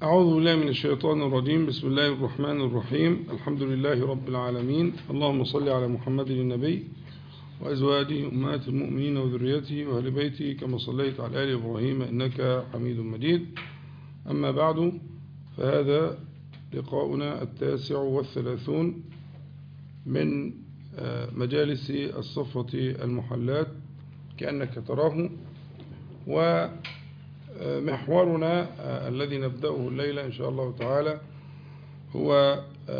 أعوذ بالله من الشيطان الرجيم بسم الله الرحمن الرحيم الحمد لله رب العالمين اللهم صل على محمد النبي وأزواجه أمهات المؤمنين وذريته وأهل بيته كما صليت على آل إبراهيم إنك حميد مجيد أما بعد فهذا لقاؤنا التاسع والثلاثون من مجالس الصفة المحلات كأنك تراه ومحورنا الذي نبدأه الليلة إن شاء الله تعالى هو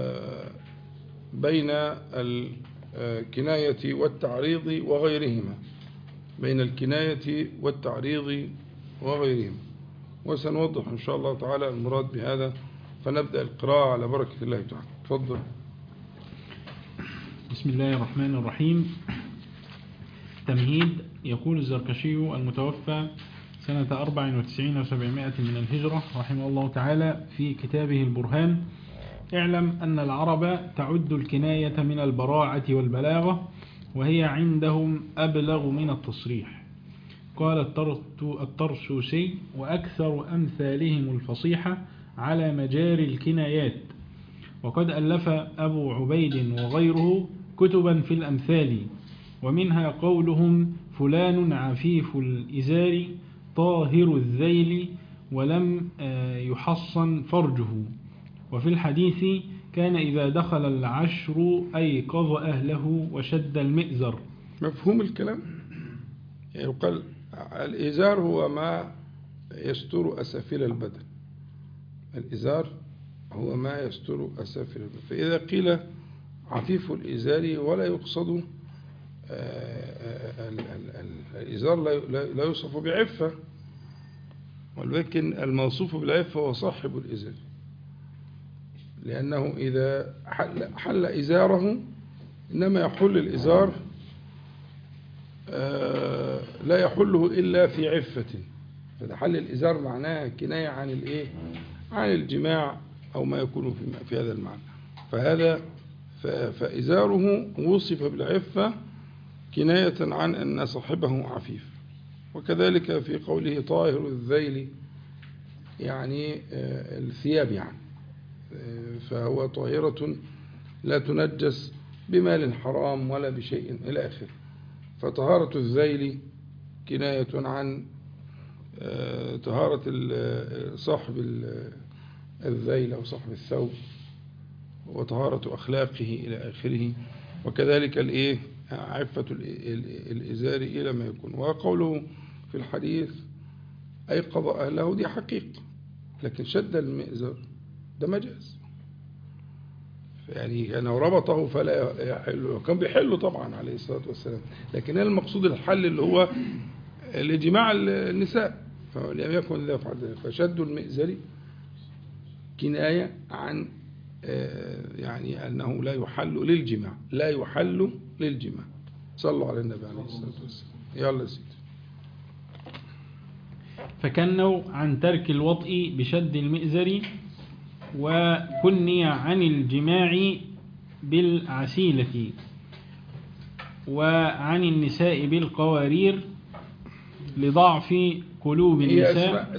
بين الكناية والتعريض وغيرهما بين الكناية والتعريض وغيرهما وسنوضح إن شاء الله تعالى المراد بهذا فنبدأ القراءة على بركة الله تعالى تفضل بسم الله الرحمن الرحيم تمهيد يقول الزركشي المتوفى سنة 94 و700 من الهجرة رحمه الله تعالى في كتابه البرهان اعلم أن العرب تعد الكناية من البراعة والبلاغة وهي عندهم أبلغ من التصريح قال الطرسوسي وأكثر أمثالهم الفصيحة على مجاري الكنايات وقد ألف أبو عبيد وغيره كتبا في الأمثال ومنها قولهم فلان عفيف الإزار طاهر الذيل ولم يحصن فرجه وفي الحديث كان إذا دخل العشر أيقظ أهله وشد المئزر مفهوم الكلام يعني يقال الإزار هو ما يستر أسافل البدن الإزار هو ما يستر أسافل البدن فإذا قيل عفيف الإزار ولا يقصد الإزار لا يوصف بعفة ولكن الموصوف بالعفة هو صاحب الإزار لأنه إذا حل, حل إزاره إنما يحل الإزار لا يحله إلا في عفة فإذا حل الإزار معناها كناية عن الإيه عن الجماع أو ما يكون في, في هذا المعنى فهذا فإزاره وصف بالعفة كناية عن أن صاحبه عفيف وكذلك في قوله طاهر الذيل يعني الثياب يعني فهو طاهرة لا تنجس بمال حرام ولا بشيء إلى آخره فطهارة الذيل كناية عن طهارة صاحب الذيل أو صاحب الثوب وطهارة أخلاقه إلى آخره وكذلك الإيه عفة الإزار إلى ما يكون وقوله في الحديث أيقظ أهله دي حقيقة لكن شد المئزر ده مجاز يعني كان ربطه فلا يحله كان بيحله طبعا عليه الصلاة والسلام لكن المقصود الحل اللي هو لجماع النساء فلم يكن ذا فعل ذلك فشد المئزر كناية عن يعني أنه لا يحل للجماع لا يحل للجماع صلوا على النبي عليه الصلاة والسلام يلا سيدي فكنوا عن ترك الوطء بشد المئزر وكني عن الجماع بالعسيلة وعن النساء بالقوارير لضعف قلوب النساء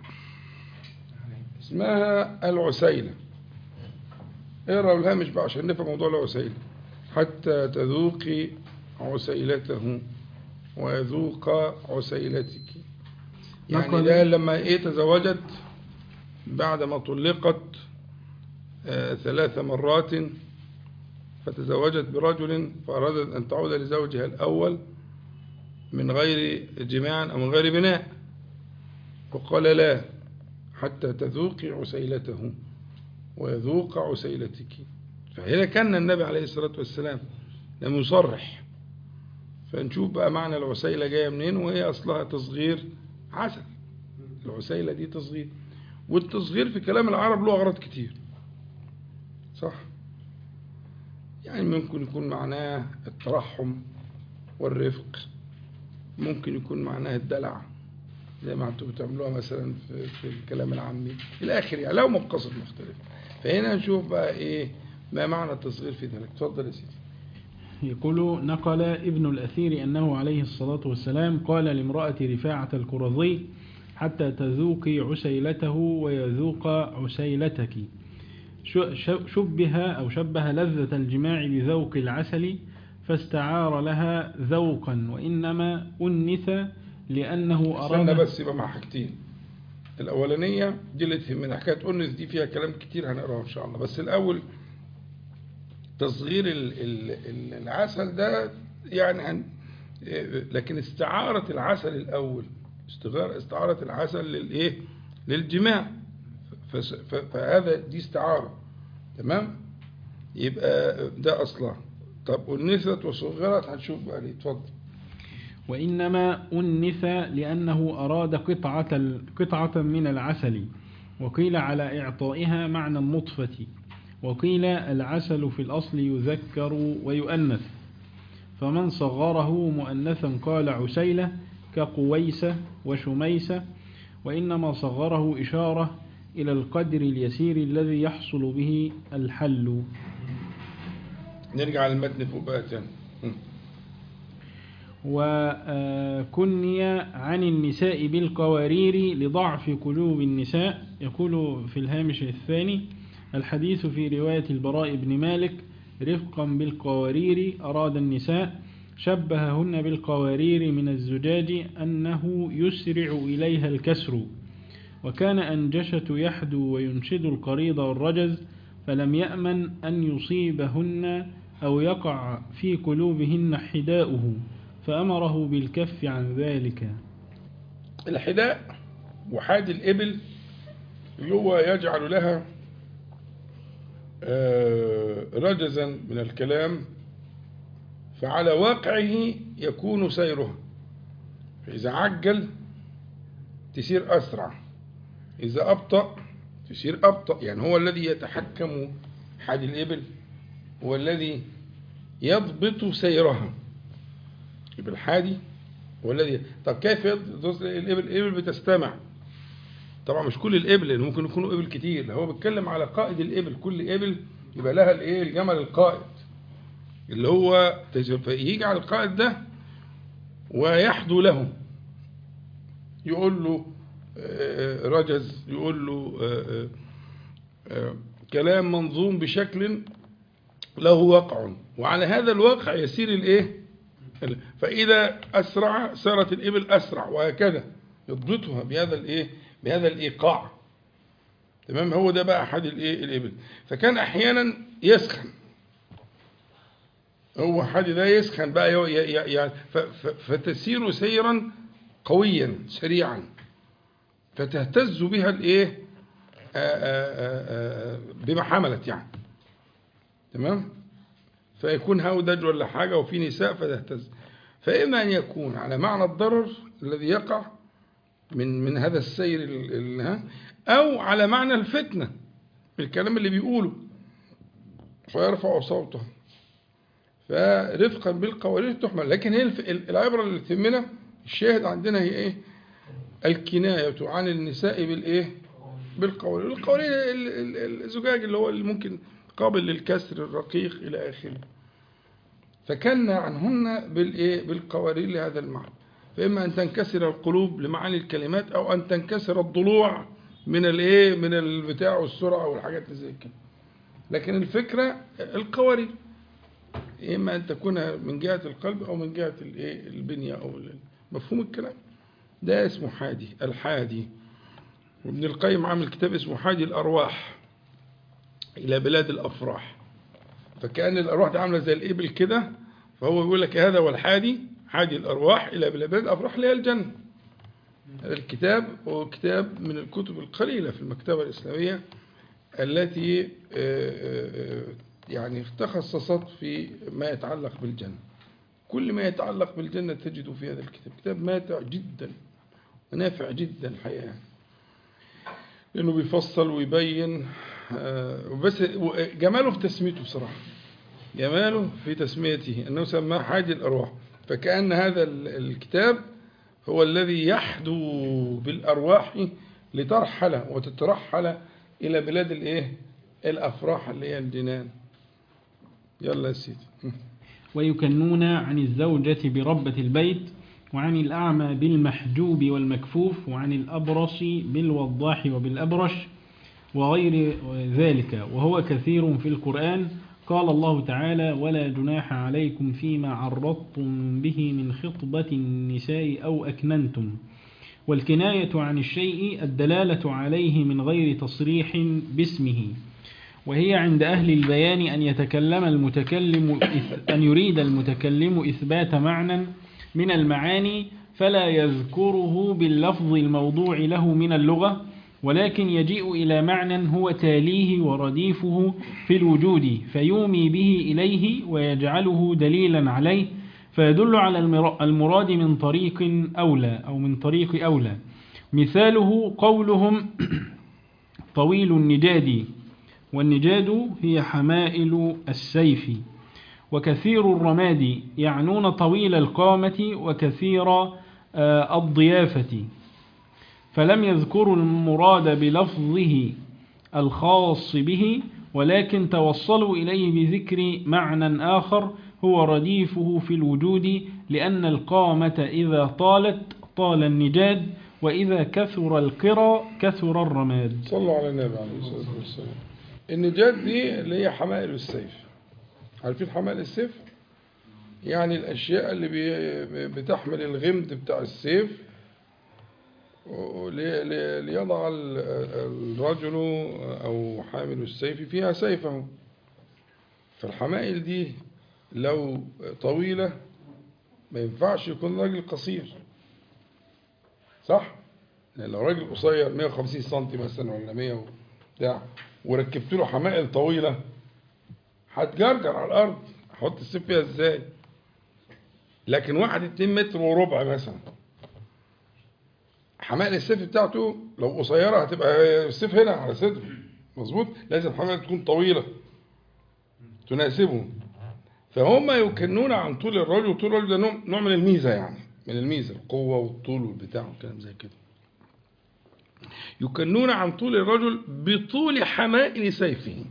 اسمها العسيلة اقرأ الهامش بقى عشان نفهم موضوع العسيلة حتى تذوقي عسيلته ويذوق عسيلتك يعني ده لما ايه تزوجت بعدما طلقت آه ثلاث مرات فتزوجت برجل فأرادت أن تعود لزوجها الأول من غير جماع أو من غير بناء وقال لا حتى تذوقي عسيلته ويذوق عسيلتك فهنا كان النبي عليه الصلاة والسلام لم يصرح فنشوف بقى معنى العسيلة جاية منين وهي أصلها تصغير عسل العسيلة دي تصغير والتصغير في كلام العرب له أغراض كتير صح يعني ممكن يكون معناه الترحم والرفق ممكن يكون معناه الدلع زي ما انتم بتعملوها مثلا في, في الكلام العامي الى اخره يعني له مقاصد مختلفه فهنا نشوف بقى ايه ما معنى التصغير في ذلك اتفضل يا سيدي يقول نقل ابن الأثير أنه عليه الصلاة والسلام قال لامرأة رفاعة الكرظي حتى تذوقي عسيلته ويذوق عسيلتك ش- ش- شبه أو شبه لذة الجماع بذوق العسل فاستعار لها ذوقا وإنما أنث لأنه استنى أراد بس يبقى مع حاجتين الأولانية دي اللي تهمنا حكاية أنس دي فيها كلام كتير هنقراها إن شاء الله بس الأول تصغير ال- ال- ال- العسل ده يعني هن لكن استعارة العسل الأول استغار- استعارة العسل للإيه للجماع فس- ف- فهذا دي استعارة تمام يبقى ده أصلها طب أنثت وصغرت هنشوف بقى ليه اتفضل وإنما أنث لأنه أراد قطعة, ال- قطعة من العسل وقيل على إعطائها معنى النطفة وقيل العسل في الأصل يذكر ويؤنث فمن صغره مؤنثا قال عسيلة كقويسة وشميسة وإنما صغره إشارة إلى القدر اليسير الذي يحصل به الحل نرجع للمتن فوق بقى تاني م. وكني عن النساء بالقوارير لضعف قلوب النساء يقول في الهامش الثاني الحديث في رواية البراء بن مالك رفقا بالقوارير أراد النساء شبههن بالقوارير من الزجاج أنه يسرع إليها الكسر وكان أنجشة يحدو وينشد القريض والرجز فلم يأمن أن يصيبهن أو يقع في قلوبهن حداؤه فأمره بالكف عن ذلك الحداء وحاد الإبل اللي هو يجعل لها آه، رجزا من الكلام فعلى واقعه يكون سيرها فإذا عجل تسير أسرع إذا أبطأ تسير أبطأ يعني هو الذي يتحكم حاد الإبل هو الذي يضبط سيرها يبقى الحادي هو الذي طب كيف يضبط الإبل الإبل بتستمع طبعا مش كل الإبل لأن ممكن يكونوا إبل كتير هو بيتكلم على قائد الإبل كل إبل يبقى لها الإيه الجمل القائد اللي هو تج- فيجي على القائد ده ويحدو له يقول له آه، رجز يقول له آه، آه، آه، كلام منظوم بشكل له وقع وعلى هذا الوقع يسير الايه ال- فاذا اسرع سارت الابل اسرع وهكذا يضبطها بهذا الايه بهذا الايقاع تمام هو ده بقى احد الايه الابل فكان احيانا يسخن هو حد ده يسخن بقى ي- ي- ي- ف- ف- فتسير سيرا قويا سريعا فتهتز بها الايه آه، آه، آه، آه، بما حملت يعني تمام فيكون هودج ولا حاجة وفي نساء فتهتز فإما أن يكون على معنى الضرر الذي يقع من من هذا السير ال- ال- ها، أو على معنى الفتنة الكلام اللي بيقوله فيرفع صوته فرفقا بالقوارير تحمل لكن هي الف- ال- العبرة اللي تهمنا الشاهد عندنا هي ايه الكناية عن النساء بالايه بالقوارير القوارير ال- ال- الزجاج اللي هو اللي ممكن قابل للكسر الرقيق الى اخره فكنا عنهن بالايه بالقوارير لهذا المعنى فاما ان تنكسر القلوب لمعاني الكلمات او ان تنكسر الضلوع من الايه من البتاع والسرعه والحاجات اللي زي كده لكن الفكره القوارير إما أن تكون من جهة القلب أو من جهة الإيه البنية أو ال- مفهوم الكلام ده اسمه حادي الحادي وابن القيم عامل كتاب اسمه حادي الأرواح إلى بلاد الأفراح فكأن الأرواح دي عاملة زي الإبل كده فهو بيقول لك هذا هو الحادي حادي الأرواح إلى بلاد الأفراح اللي هي الجنة هذا الكتاب هو كتاب من الكتب القليلة في المكتبة الإسلامية التي آه، آه، آه، يعني تخصصت في ما يتعلق بالجنة كل ما يتعلق بالجنة تجده في هذا الكتاب كتاب ماتع جدا ونافع جدا الحقيقة لأنه بيفصل ويبين آه، وبس جماله في تسميته بصراحة جماله في تسميته أنه سماه حادي الأرواح فكأن هذا ال- الكتاب هو الذي يحدو بالأرواح لترحل وتترحل إلى بلاد الإيه الأفراح اللي هي الجنان يلا يا سيدي ويكنون عن الزوجة بربة البيت وعن الأعمى بالمحجوب والمكفوف وعن الأبرص بالوضاح وبالأبرش وغير ذلك وهو كثير في القرآن قال الله تعالى ولا جناح عليكم فيما عرضتم به من خطبة النساء أو أكننتم والكناية عن الشيء الدلالة عليه من غير تصريح باسمه وهي عند أهل البيان أن يتكلم المتكلم أن يريد المتكلم إثبات معنى من المعاني فلا يذكره باللفظ الموضوع له من اللغة ولكن يجيء إلى معنى هو تاليه ورديفه في الوجود فيومي به إليه ويجعله دليلا عليه فيدل على المراد من طريق أولى أو من طريق أولى مثاله قولهم طويل النجاد والنجاد هي حمائل السيف وكثير الرماد يعنون طويل القامة وكثير الضيافة فلم يذكروا المراد بلفظه الخاص به ولكن توصلوا إليه بذكر معنى آخر هو رديفه في الوجود لأن القامة إذا طالت طال النجاد وإذا كثر القرى كثر الرماد صلوا على النبي عليه الصلاة والسلام النجاد دي اللي هي حمائل السيف عارفين حمائل السيف يعني الأشياء اللي بتحمل الغمد بتاع السيف ليضع الرجل أو حامل السيف فيها سيفه فالحمائل دي لو طويلة ما ينفعش يكون راجل قصير صح؟ يعني لو راجل قصير 150 سم مثلا ولا 100 بتاع وركبت له حمائل طويلة هتجرجر على الأرض هحط السيف فيها ازاي؟ لكن واحد 2 متر وربع مثلا حمائل السيف بتاعته لو قصيرة هتبقى السيف هنا على صدره مظبوط لازم حاجة تكون طويلة تناسبه فهم يكنون عن طول الرجل وطول الرجل ده نوع من الميزة يعني من الميزة القوة والطول والبتاع والكلام زي كده يكنون عن طول الرجل بطول حمائل سيفه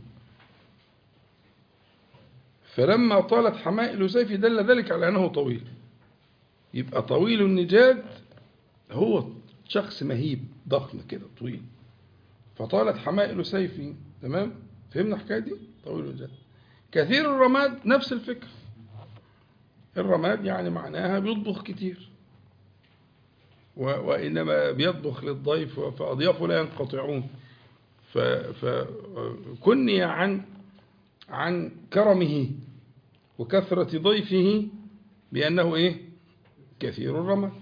فلما طالت حمائل سيفه دل ذلك على أنه طويل يبقى طويل النجاد هو شخص مهيب ضخم كده طويل فطالت حمائل سيفي تمام فهمنا الحكايه دي طويل النجاد كثير الرماد نفس الفكرة الرماد يعني معناها بيطبخ كتير وإنما بيطبخ للضيف فأضيافه لا ينقطعون فكني عن عن كرمه وكثرة ضيفه بأنه إيه كثير الرماد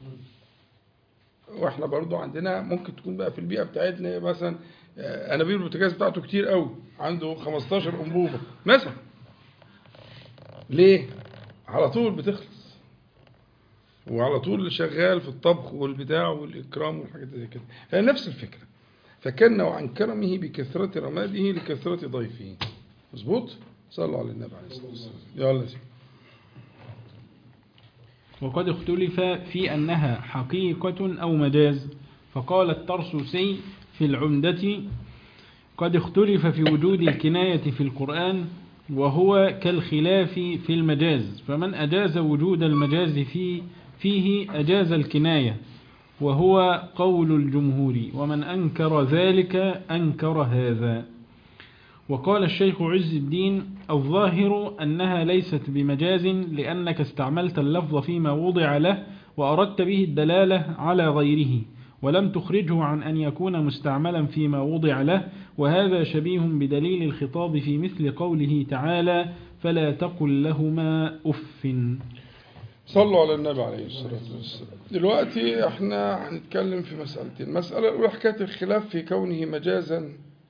واحنا برضو عندنا ممكن تكون بقى في البيئة بتاعتنا مثلا انابيب البوتاجاز بتاعته كتير قوي عنده 15 انبوبه مثلا ليه على طول بتخلص وعلى طول شغال في الطبخ والبتاع والاكرام والحاجات زي كده هي نفس الفكره فكان عن كرمه بكثره رماده لكثره ضيفه مظبوط صلوا على النبي عليه الصلاه والسلام يلا سيدي وقد اختلف في أنها حقيقة أو مجاز فقال الترسوسي في العمدة قد اختلف في وجود الكناية في القرآن وهو كالخلاف في المجاز فمن أجاز وجود المجاز في فيه أجاز الكناية وهو قول الجمهور ومن أنكر ذلك أنكر هذا وقال الشيخ عز الدين الظاهر أنها ليست بمجاز لأنك استعملت اللفظ فيما وضع له وأردت به الدلالة على غيره ولم تخرجه عن أن يكون مستعملا فيما وضع له وهذا شبيه بدليل الخطاب في مثل قوله تعالى فلا تقل لهما أف صلوا على النبي عليه الصلاة والسلام دلوقتي احنا هنتكلم في مسألتين المسألة الأولى حكاية الخلاف في كونه مجازا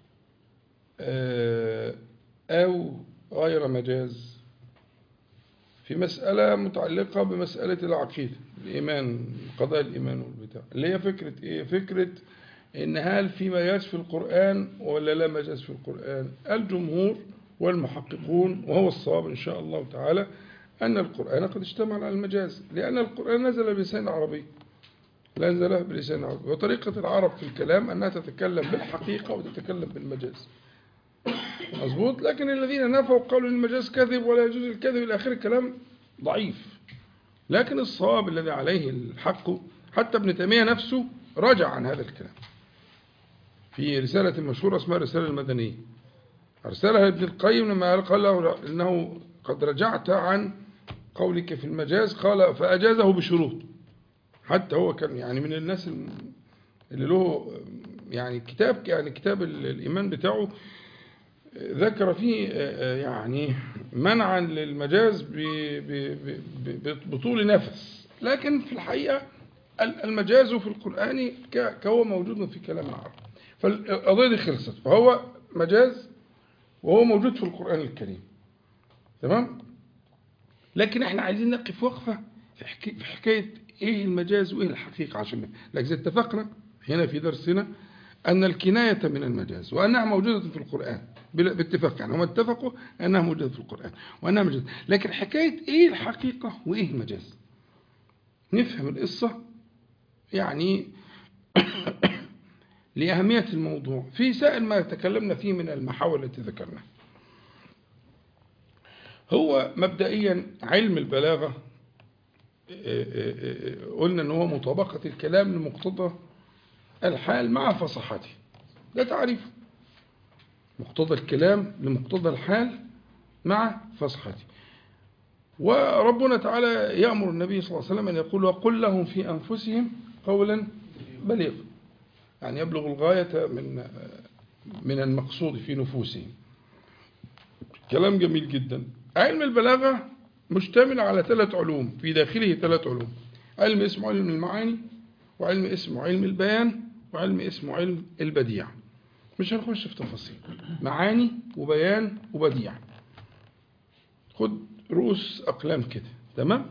أو غير مجاز في مسألة متعلقة بمسألة العقيدة الإيمان قضايا الإيمان والبتاع اللي هي فكرة إيه فكرة إن هل في مجاز في القرآن ولا لا مجاز في القرآن الجمهور والمحققون وهو الصواب إن شاء الله تعالى أن القرآن قد اشتمل على المجاز لأن القرآن نزل بلسان عربي لا نزل بلسان عربي وطريقة العرب في الكلام أنها تتكلم بالحقيقة وتتكلم بالمجاز مظبوط لكن الذين نفوا قالوا المجاز كذب ولا يجوز الكذب إلى آخر الكلام ضعيف لكن الصواب الذي عليه الحق حتى ابن تيمية نفسه رجع عن هذا الكلام في رسالة مشهورة اسمها الرسالة المدنية أرسلها ابن القيم لما قال له إنه قد رجعت عن قولك في المجاز قال فأجازه بشروط حتى هو كان يعني من الناس اللي له يعني كتاب يعني كتاب الإيمان بتاعه ذكر فيه يعني منعا للمجاز بطول نفس لكن في الحقيقة المجاز في القرآن كهو موجود في كلام العرب فالقضية دي خلصت فهو مجاز وهو موجود في القرآن الكريم تمام لكن احنا عايزين نقف وقفة في حكاية ايه المجاز وايه الحقيقة عشان لكن اتفقنا هنا في درسنا أن الكناية من المجاز وأنها موجودة في القرآن باتفاق يعني هم اتفقوا أنها موجودة في القرآن وأنها مجاز لكن حكاية إيه الحقيقة وإيه المجاز نفهم القصة يعني لأهمية الموضوع في سائل ما تكلمنا فيه من المحاور التي ذكرناها هو مبدئيا علم البلاغة قلنا أنه هو مطابقة الكلام لمقتضى الحال مع فصاحته ده تعريف مقتضى الكلام لمقتضى الحال مع فصاحته وربنا تعالى يأمر النبي صلى الله عليه وسلم أن يقول وقل لهم في أنفسهم قولا بليغا يعني يبلغ الغاية من من المقصود في نفوسهم كلام جميل جدا علم البلاغة مشتمل على ثلاث علوم في داخله ثلاث علوم علم اسمه علم المعاني وعلم اسمه علم البيان وعلم اسمه علم البديع مش هنخش في تفاصيل معاني وبيان وبديع خد رؤوس أقلام كده تمام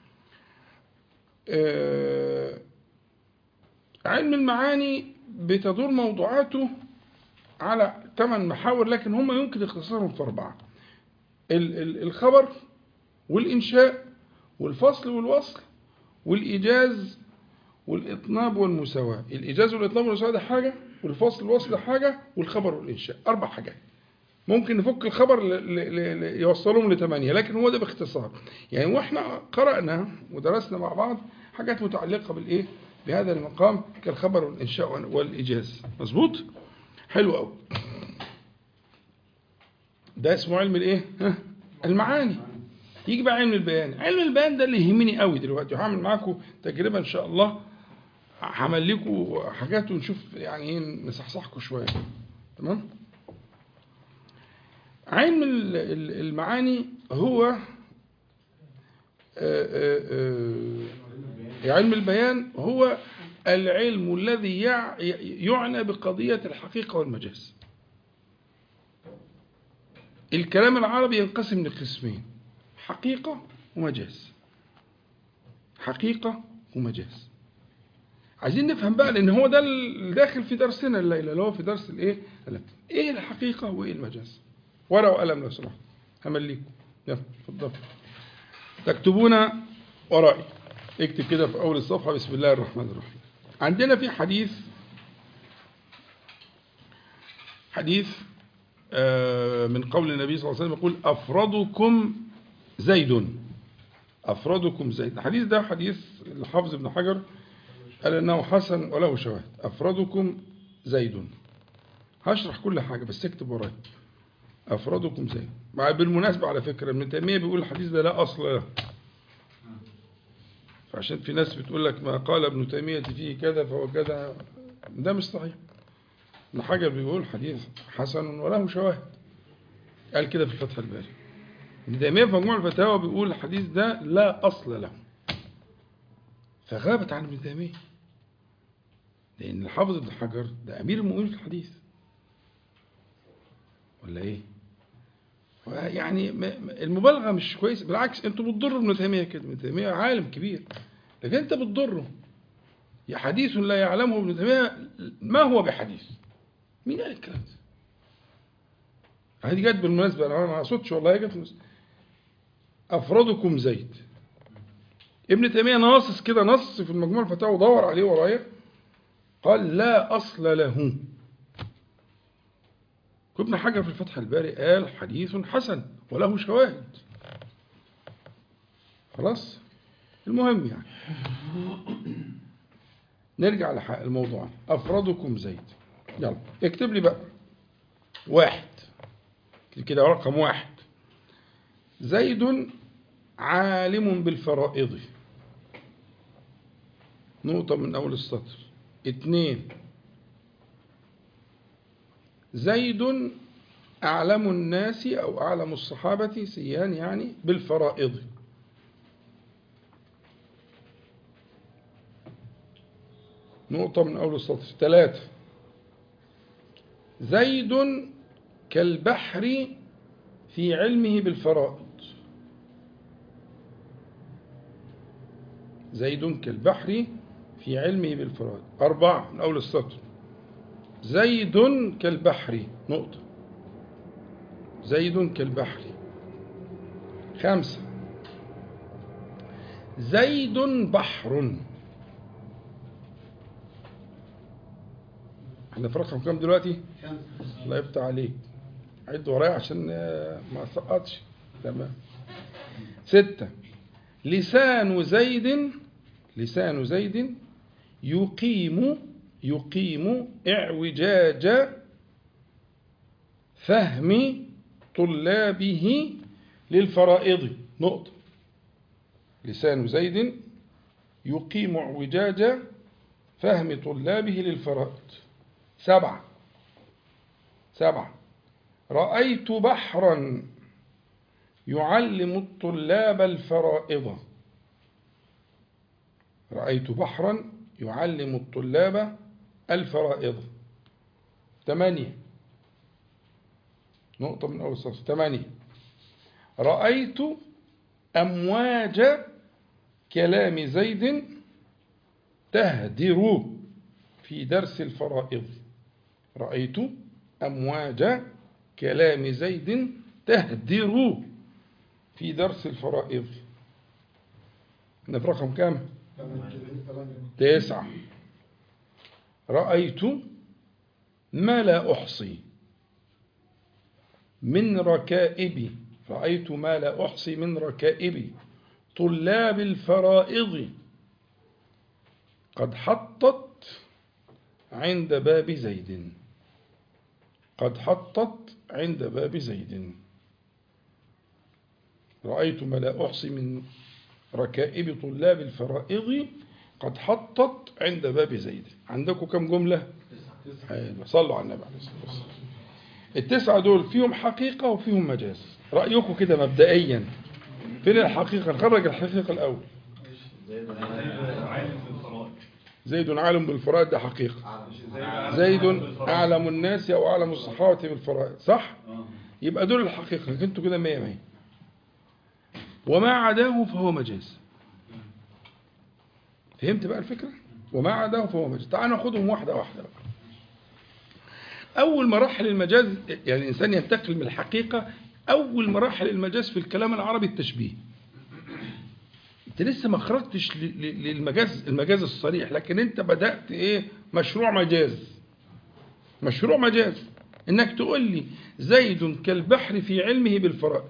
آه علم المعاني بتدور موضوعاته على ثمان محاور لكن هم يمكن اختصارهم في أربعة الخبر والإنشاء والفصل والوصل والإيجاز والإطناب والمساواة الإيجاز والإطناب والمساواة ده حاجة والفصل والوصل ده حاجة والخبر والإنشاء أربع حاجات ممكن نفك الخبر يوصلهم لثمانية لكن هو ده باختصار يعني واحنا قرأنا ودرسنا مع بعض حاجات متعلقة بالإيه بهذا المقام كالخبر والإنشاء والإيجاز مظبوط حلو قوي ده اسمه علم الايه المعاني يجي بقى علم البيان علم البيان ده اللي يهمني قوي دلوقتي وهعمل معاكم تجربة ان شاء الله هعمل لكم حاجات ونشوف يعني ايه نصحصحكم شوية تمام علم المعاني هو علم البيان هو العلم الذي يعنى بقضية الحقيقة والمجاز الكلام العربي ينقسم لقسمين حقيقة ومجاز حقيقة ومجاز عايزين نفهم بقى لان هو ده الداخل في درسنا الليلة اللي هو في درس الايه ايه الحقيقة وايه المجاز ورقة وقلم لو سمحت همليكم يلا اتفضل تكتبون ورائي اكتب كده في اول الصفحة بسم الله الرحمن الرحيم عندنا في حديث حديث من قول النبي صلى الله عليه وسلم يقول أفرضكم زيد أفرضكم زيد الحديث ده حديث الحافظ ابن حجر قال أنه حسن وله شواهد أفرضكم زيد هشرح كل حاجة بس اكتب وراي أفرضكم زيد بالمناسبة على فكرة ابن تيمية بيقول الحديث ده لا أصل له فعشان في ناس بتقول لك ما قال ابن تيمية فيه كذا فهو كذا ده مش صحيح ابن حجر بيقول حديث حسن وله شواهد قال كده في فتح الباري ابن تيمية في مجموع الفتاوى بيقول الحديث ده لا أصل له فغابت عن ابن تيمية لأن الحافظ ابن حجر ده أمير المؤمنين في الحديث ولا إيه؟ يعني المبالغة مش كويس بالعكس انتوا بتضروا ابن تيمية كده ابن تيمية عالم كبير لكن انت بتضره يا حديث لا يعلمه ابن تيمية ما هو بحديث مين قال الكلام ده هذه جت بالمناسبة انا ما اقصدش والله جت بالمناسبة افرادكم زيد ابن تيمية ناصص كده نص في المجموع الفتاوى ودور عليه ورايا قال لا اصل له ابن حجر في الفتح الباري قال حديث حسن وله شواهد خلاص المهم يعني نرجع لحق الموضوع أفرادكم زيد يلا اكتب لي بقى واحد كده رقم واحد زيد عالم بالفرائض نقطة من أول السطر اتنين زيد أعلم الناس أو أعلم الصحابة سيان يعني بالفرائض نقطة من أول السطر ثلاثة زيد كالبحر في علمه بالفرائض زيد كالبحر في علمه بالفرائض أربعة من أول السطر زيد كالبحر نقطة زيد كالبحر خمسة زيد بحر احنا في رقم كام دلوقتي الله يفتح عليك عد ورايا عشان آه، ما اسقطش تمام ستة لسان زيد لسان زيد يقيم يقيم اعوجاج فهم طلابه للفرائض نقطة لسان زيد يقيم اعوجاج فهم طلابه للفرائض سبعة سبعة رأيت بحرا يعلم الطلاب الفرائض رأيت بحرا يعلم الطلاب الفرائض ثمانية نقطة من أول الصف ثمانية رأيت أمواج كلام زيد تهدر في درس الفرائض رأيت أمواج كلام زيد تهدر في درس الفرائض احنا في رقم كام؟ تسعة رأيت ما لا أحصي من ركائب رأيت ما لا أحصي من ركائب طلاب الفرائض قد حطت عند باب زيد قد حطت عند باب زيد رأيت ما لا أحصي من ركائب طلاب الفرائض قد حطت عند باب زيد عندكم كم جملة حلو. صلوا على النبي عليه الصلاة والسلام التسعة دول فيهم حقيقة وفيهم مجاز رأيكم كده مبدئيا فين الحقيقة نخرج الحقيقة الأول زيد عالم بالفرائض ده حقيقة زيد أعلم الناس أو أعلم الصحابة بالفرائض صح؟ يبقى دول الحقيقة لكن انتوا كده مية مية وما عداه فهو مجاز فهمت بقى الفكرة؟ وما عداه فهو مجاز تعالوا ناخدهم واحدة واحدة بقى أول مراحل المجاز يعني الإنسان ينتقل من الحقيقة أول مراحل المجاز في الكلام العربي التشبيه انت لسه ما خرجتش ل- ل- للمجاز المجاز الصريح لكن انت بدأت ايه مشروع مجاز مشروع مجاز انك تقول لي زيد كالبحر في علمه بالفرائض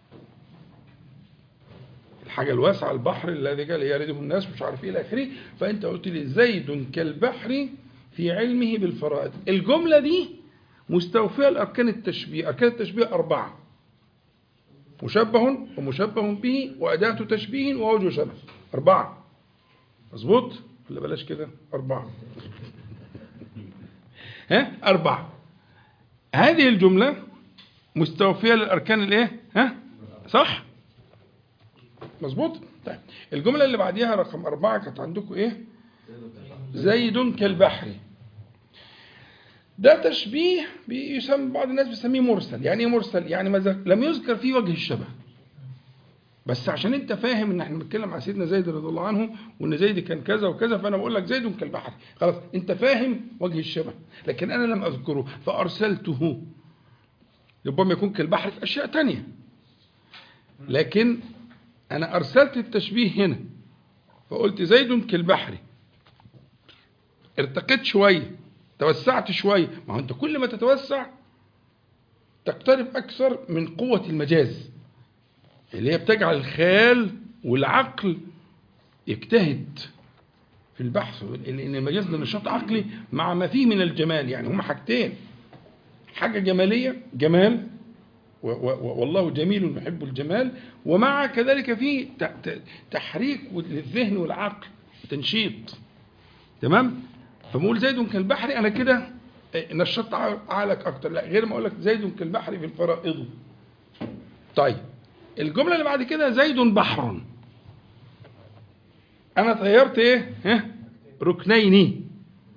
الحاجة الواسعة البحر الذي قال يرده الناس مش عارف ايه الى اخره فانت قلت لي زيد كالبحر في علمه بالفرائض الجملة دي مستوفية لأركان التشبيه أركان التشبيه أربعة مشبه ومشبه به وأداة تشبيه ووجه شبه أربعة مظبوط ولا بلاش كده أربعة ها أربعة هذه الجملة مستوفية للأركان الإيه ها صح مظبوط طيب الجملة اللي بعديها رقم أربعة كانت عندكم إيه زيد كالبحر ده تشبيه بيسمى بعض الناس بيسميه مرسل يعني ايه مرسل يعني ما ذك- لم يذكر فيه وجه الشبه بس عشان انت فاهم ان احنا بنتكلم عن سيدنا زيد رضي الله عنه وان زيد كان كذا وكذا فانا بقول لك زيد كالبحر خلاص انت فاهم وجه الشبه لكن انا لم اذكره فارسلته ربما يكون كالبحر في اشياء تانية لكن انا ارسلت التشبيه هنا فقلت زيد كالبحر ارتقيت شويه توسعت شويه ما هو انت كل ما تتوسع تقترب اكثر من قوه المجاز اللي هي بتجعل الخيال والعقل يجتهد في البحث لأن المجاز ده نشاط عقلي مع ما فيه من الجمال يعني هما حاجتين حاجة جمالية جمال و- و- والله جميل يحب الجمال ومع كذلك فيه ت- ت- تحريك للذهن والعقل تنشيط تمام فبقول زيد كالبحر انا كده إيه، نشطت عقلك اكتر لا غير ما اقول لك زيد كالبحر في الفرائض طيب الجمله اللي بعد كده زيد بحر انا طيرت ايه ها ركنين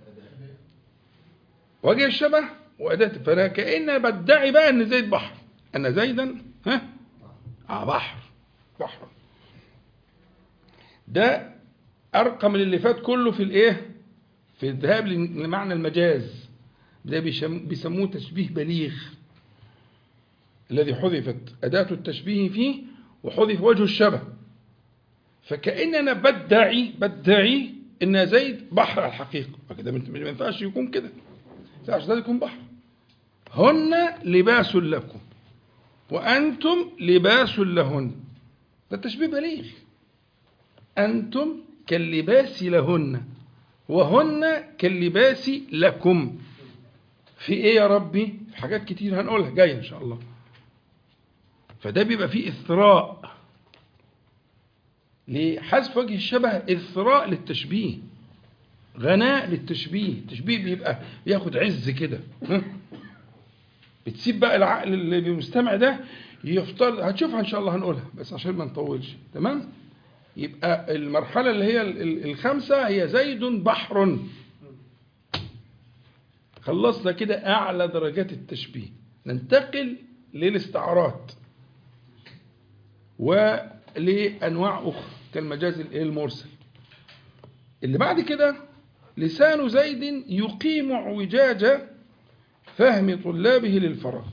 وجه الشبه واداه فانا كان بدعي بقى ان زيد بحر ان زيدا ها اه بحر بحر ده ارقى من اللي فات كله في الايه في الذهاب لمعنى المجاز ده بيشم- بيسموه تشبيه بليغ الذي حذفت أداة التشبيه فيه وحذف وجه الشبه فكأن أنا بدعي بدعي إن زيد بحر الحقيقة فكده ما ينفعش يكون كده ما ينفعش ده يكون بحر هن لباس لكم وأنتم لباس لهن ده تشبيه بليغ أنتم كاللباس لهن وهن كاللباس لكم في ايه يا ربي في حاجات كتير هنقولها جايه ان شاء الله فده بيبقى فيه اثراء لحذف وجه الشبه اثراء للتشبيه غناء للتشبيه التشبيه بيبقى بياخد عز كده ها؟ بتسيب بقى العقل اللي بيستمع ده يفترض هتشوفها ان شاء الله هنقولها بس عشان ما نطولش تمام يبقى المرحله اللي هي ال- ال- الخامسه هي زيد بحر خلصنا كده أعلى درجات التشبيه ننتقل للاستعارات ولأنواع أخرى كالمجاز الإيه المرسل اللي بعد كده لسان زيد يقيم اعوجاج فهم طلابه للفراغ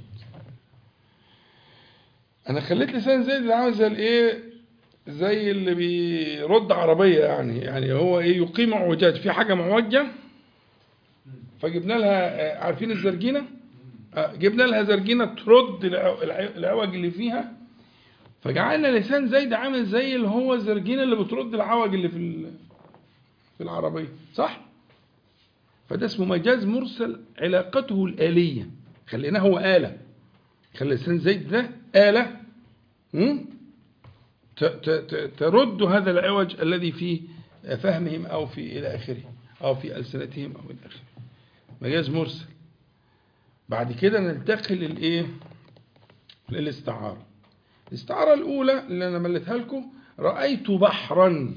أنا خليت لسان زيد ده عامل زي الإيه زي اللي بيرد عربية يعني يعني هو إيه يقيم اعوجاج في حاجة معوجة فجبنا لها آه، عارفين الزرجينة آه، جبنا لها زرجينة ترد الع- الع- العوج اللي فيها فجعلنا لسان زيد عامل زي اللي هو الزرجينة اللي بترد العوج اللي في ال- في العربية صح فده اسمه مجاز مرسل علاقته الآلية خليناه هو آلة خلي لسان زيد ده آلة مم؟ ت- ت- ت- ترد هذا العوج الذي في فهمهم أو في إلى آخره أو في ألسنتهم أو إلى آخره مجاز مرسل بعد كده ننتقل للايه للاستعارة الاستعارة الأولى اللي أنا مليتها لكم رأيت بحرا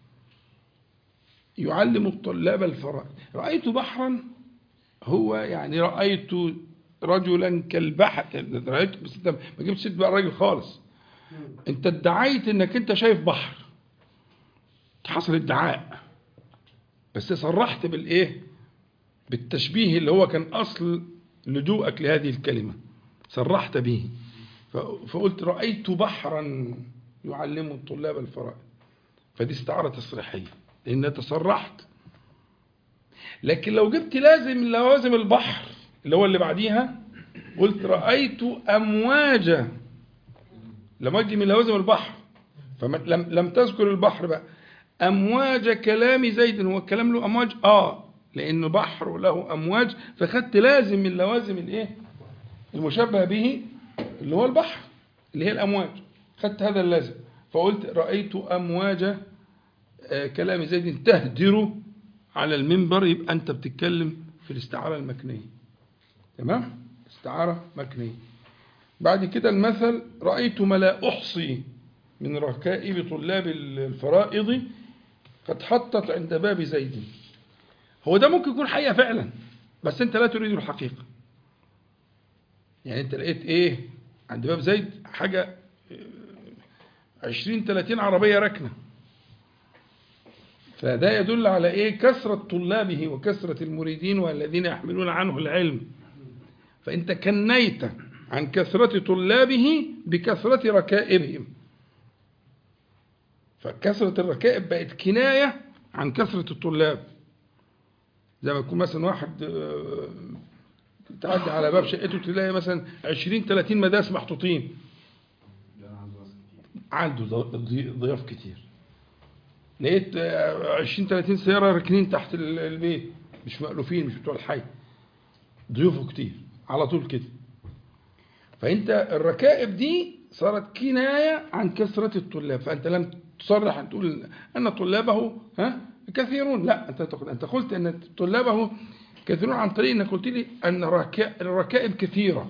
يعلم الطلاب الفرائض رأيت بحرا هو يعني رأيت رجلا كالبحر رأيت بس انت ما جبتش سيرة بقى الراجل خالص انت ادعيت انك انت شايف بحر حصل ادعاء بس صرحت بالايه بالتشبيه اللي هو كان أصل لجوءك لهذه الكلمة صرحت به ف- فقلت رأيت بحرا يعلم الطلاب الفرائض فدي استعارة تصريحية لأن تصرحت لكن لو جبت لازم من لوازم البحر اللي هو اللي بعديها قلت رأيت أمواج لما أجي من لوازم البحر فلم لم تذكر البحر بقى أمواج كلام زيد هو الكلام له أمواج آه لأنه بحر وله أمواج فخدت لازم من لوازم الإيه المشبه به اللي هو البحر اللي هي الأمواج خدت هذا اللازم فقلت رأيت أمواج آه، كلام زيد تهدر على المنبر يبقى أنت بتتكلم في الاستعارة المكنية تمام استعارة مكنية بعد كده المثل رأيت ما لا أحصي من ركائب طلاب الفرائض قد حطت عند باب زيد هو ده ممكن يكون حقيقة فعلا بس انت لا تريد الحقيقة يعني انت لقيت ايه عند باب زيد حاجة عشرين تلاتين عربية ركنة فده يدل على ايه كثرة طلابه وكثرة المريدين والذين يحملون عنه العلم فانت كنيت عن كثرة طلابه بكثرة ركائبهم فكثرة الركائب بقت كناية عن كثرة الطلاب زي ما يكون مثلا واحد آه، تعدي على باب شقته تلاقي مثلا 20 30 مداس محطوطين عنده ض- ضي- ضياف كتير لقيت آه، 20 30 سياره راكنين تحت ال- البيت مش مألوفين مش بتوع الحي ضيوفه كتير على طول كده فانت الركائب دي صارت كنايه عن كثره الطلاب فانت لم تصرح ان تقول ان طلابه ها كثيرون لا انت تقول انت قلت ان طلابه كثيرون عن طريق انك قلت لي ان الركا- الركائب كثيره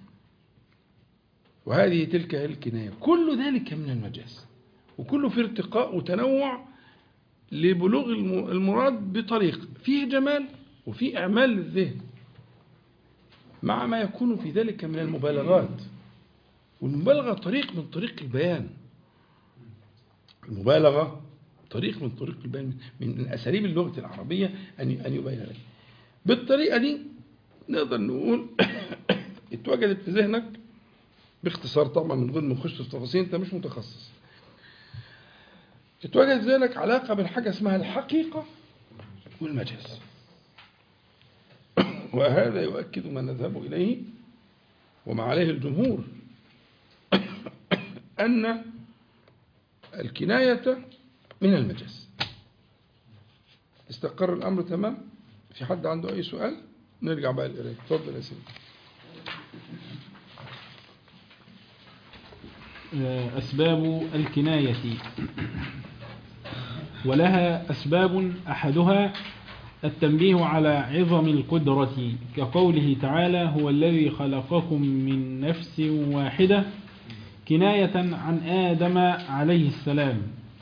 وهذه تلك هي الكنايه كل ذلك من المجاز وكله في ارتقاء وتنوع لبلوغ الم- المراد بطريق فيه جمال وفيه اعمال للذهن مع ما يكون في ذلك من المبالغات والمبالغة طريق من طريق البيان المبالغة طريق من طريق البيان من من أساليب اللغة العربية أن أن يبين لك بالطريقة دي نقدر نقول اتوجدت في ذهنك باختصار طبعا من غير ما نخش في تفاصيل انت مش متخصص اتوجدت في ذهنك علاقة بين حاجة اسمها الحقيقة والمجاز وهذا يؤكد ما نذهب إليه وما عليه الجمهور أن الكناية من المجاز استقر الأمر تمام في حد عنده أي سؤال نرجع بقى للقراية اتفضل يا سيدي أسباب الكناية ولها أسباب أحدها التنبيه على عظم القدرة كقوله تعالى هو الذي خلقكم من نفس واحدة كناية عن آدم عليه السلام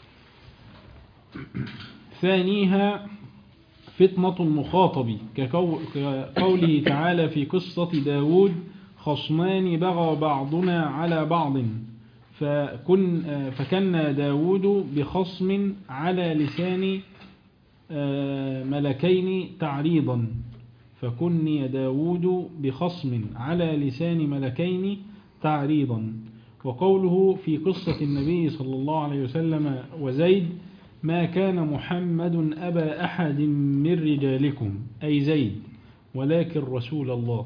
ثانيها فتنة المخاطب كقو- كقوله تعالى في قصة داود خصمان بغى بعضنا على بعض فكن فكنا داود بخصم على لسان آه، ملكين تعريضا فكني داود بخصم على لسان ملكين تعريضا وقوله في قصة النبي صلى الله عليه وسلم وزيد ما كان محمد أبا أحد من رجالكم أي زيد ولكن رسول الله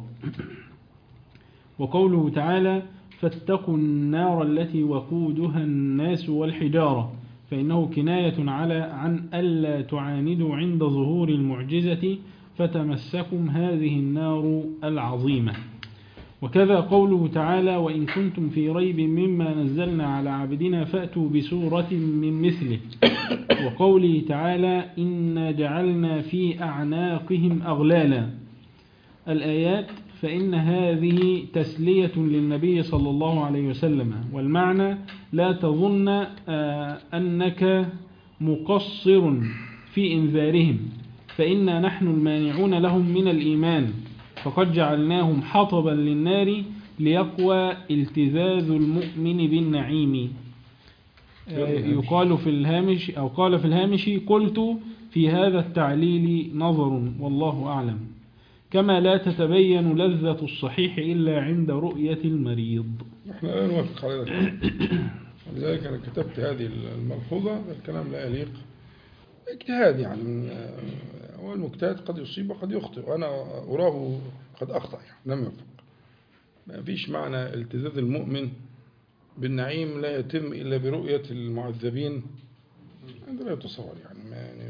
وقوله تعالى فاتقوا النار التي وقودها الناس والحجارة فإنه كناية على عن ألا تعاندوا عند ظهور المعجزة فتمسكم هذه النار العظيمة وكذا قوله تعالى وإن كنتم في ريب مما نزلنا على عبدنا فأتوا بسورة من مثله وقوله تعالى إنا جعلنا في أعناقهم أغلالا الآيات فإن هذه تسلية للنبي صلى الله عليه وسلم والمعنى لا تظن آه، أنك مقصر في إنذارهم فإنا نحن المانعون لهم من الإيمان فقد جعلناهم حطبا للنار ليقوى التذاذ المؤمن بالنعيم آه، يقال في الهامش أو قال في الهامش قلت في هذا التعليل نظر والله أعلم كما لا تتبين لذة الصحيح إلا عند رؤية المريض احنا لا نوافق على ذلك ولذلك انا كتبت هذه الملحوظه الكلام لا يليق اجتهاد يعني آه، هو المجتهد قد يصيب وقد يخطئ وانا اراه قد اخطا يعني لم يوفق ما فيش معنى التزاز المؤمن بالنعيم لا يتم الا برؤيه المعذبين هذا لا يتصور يعني, ما يعني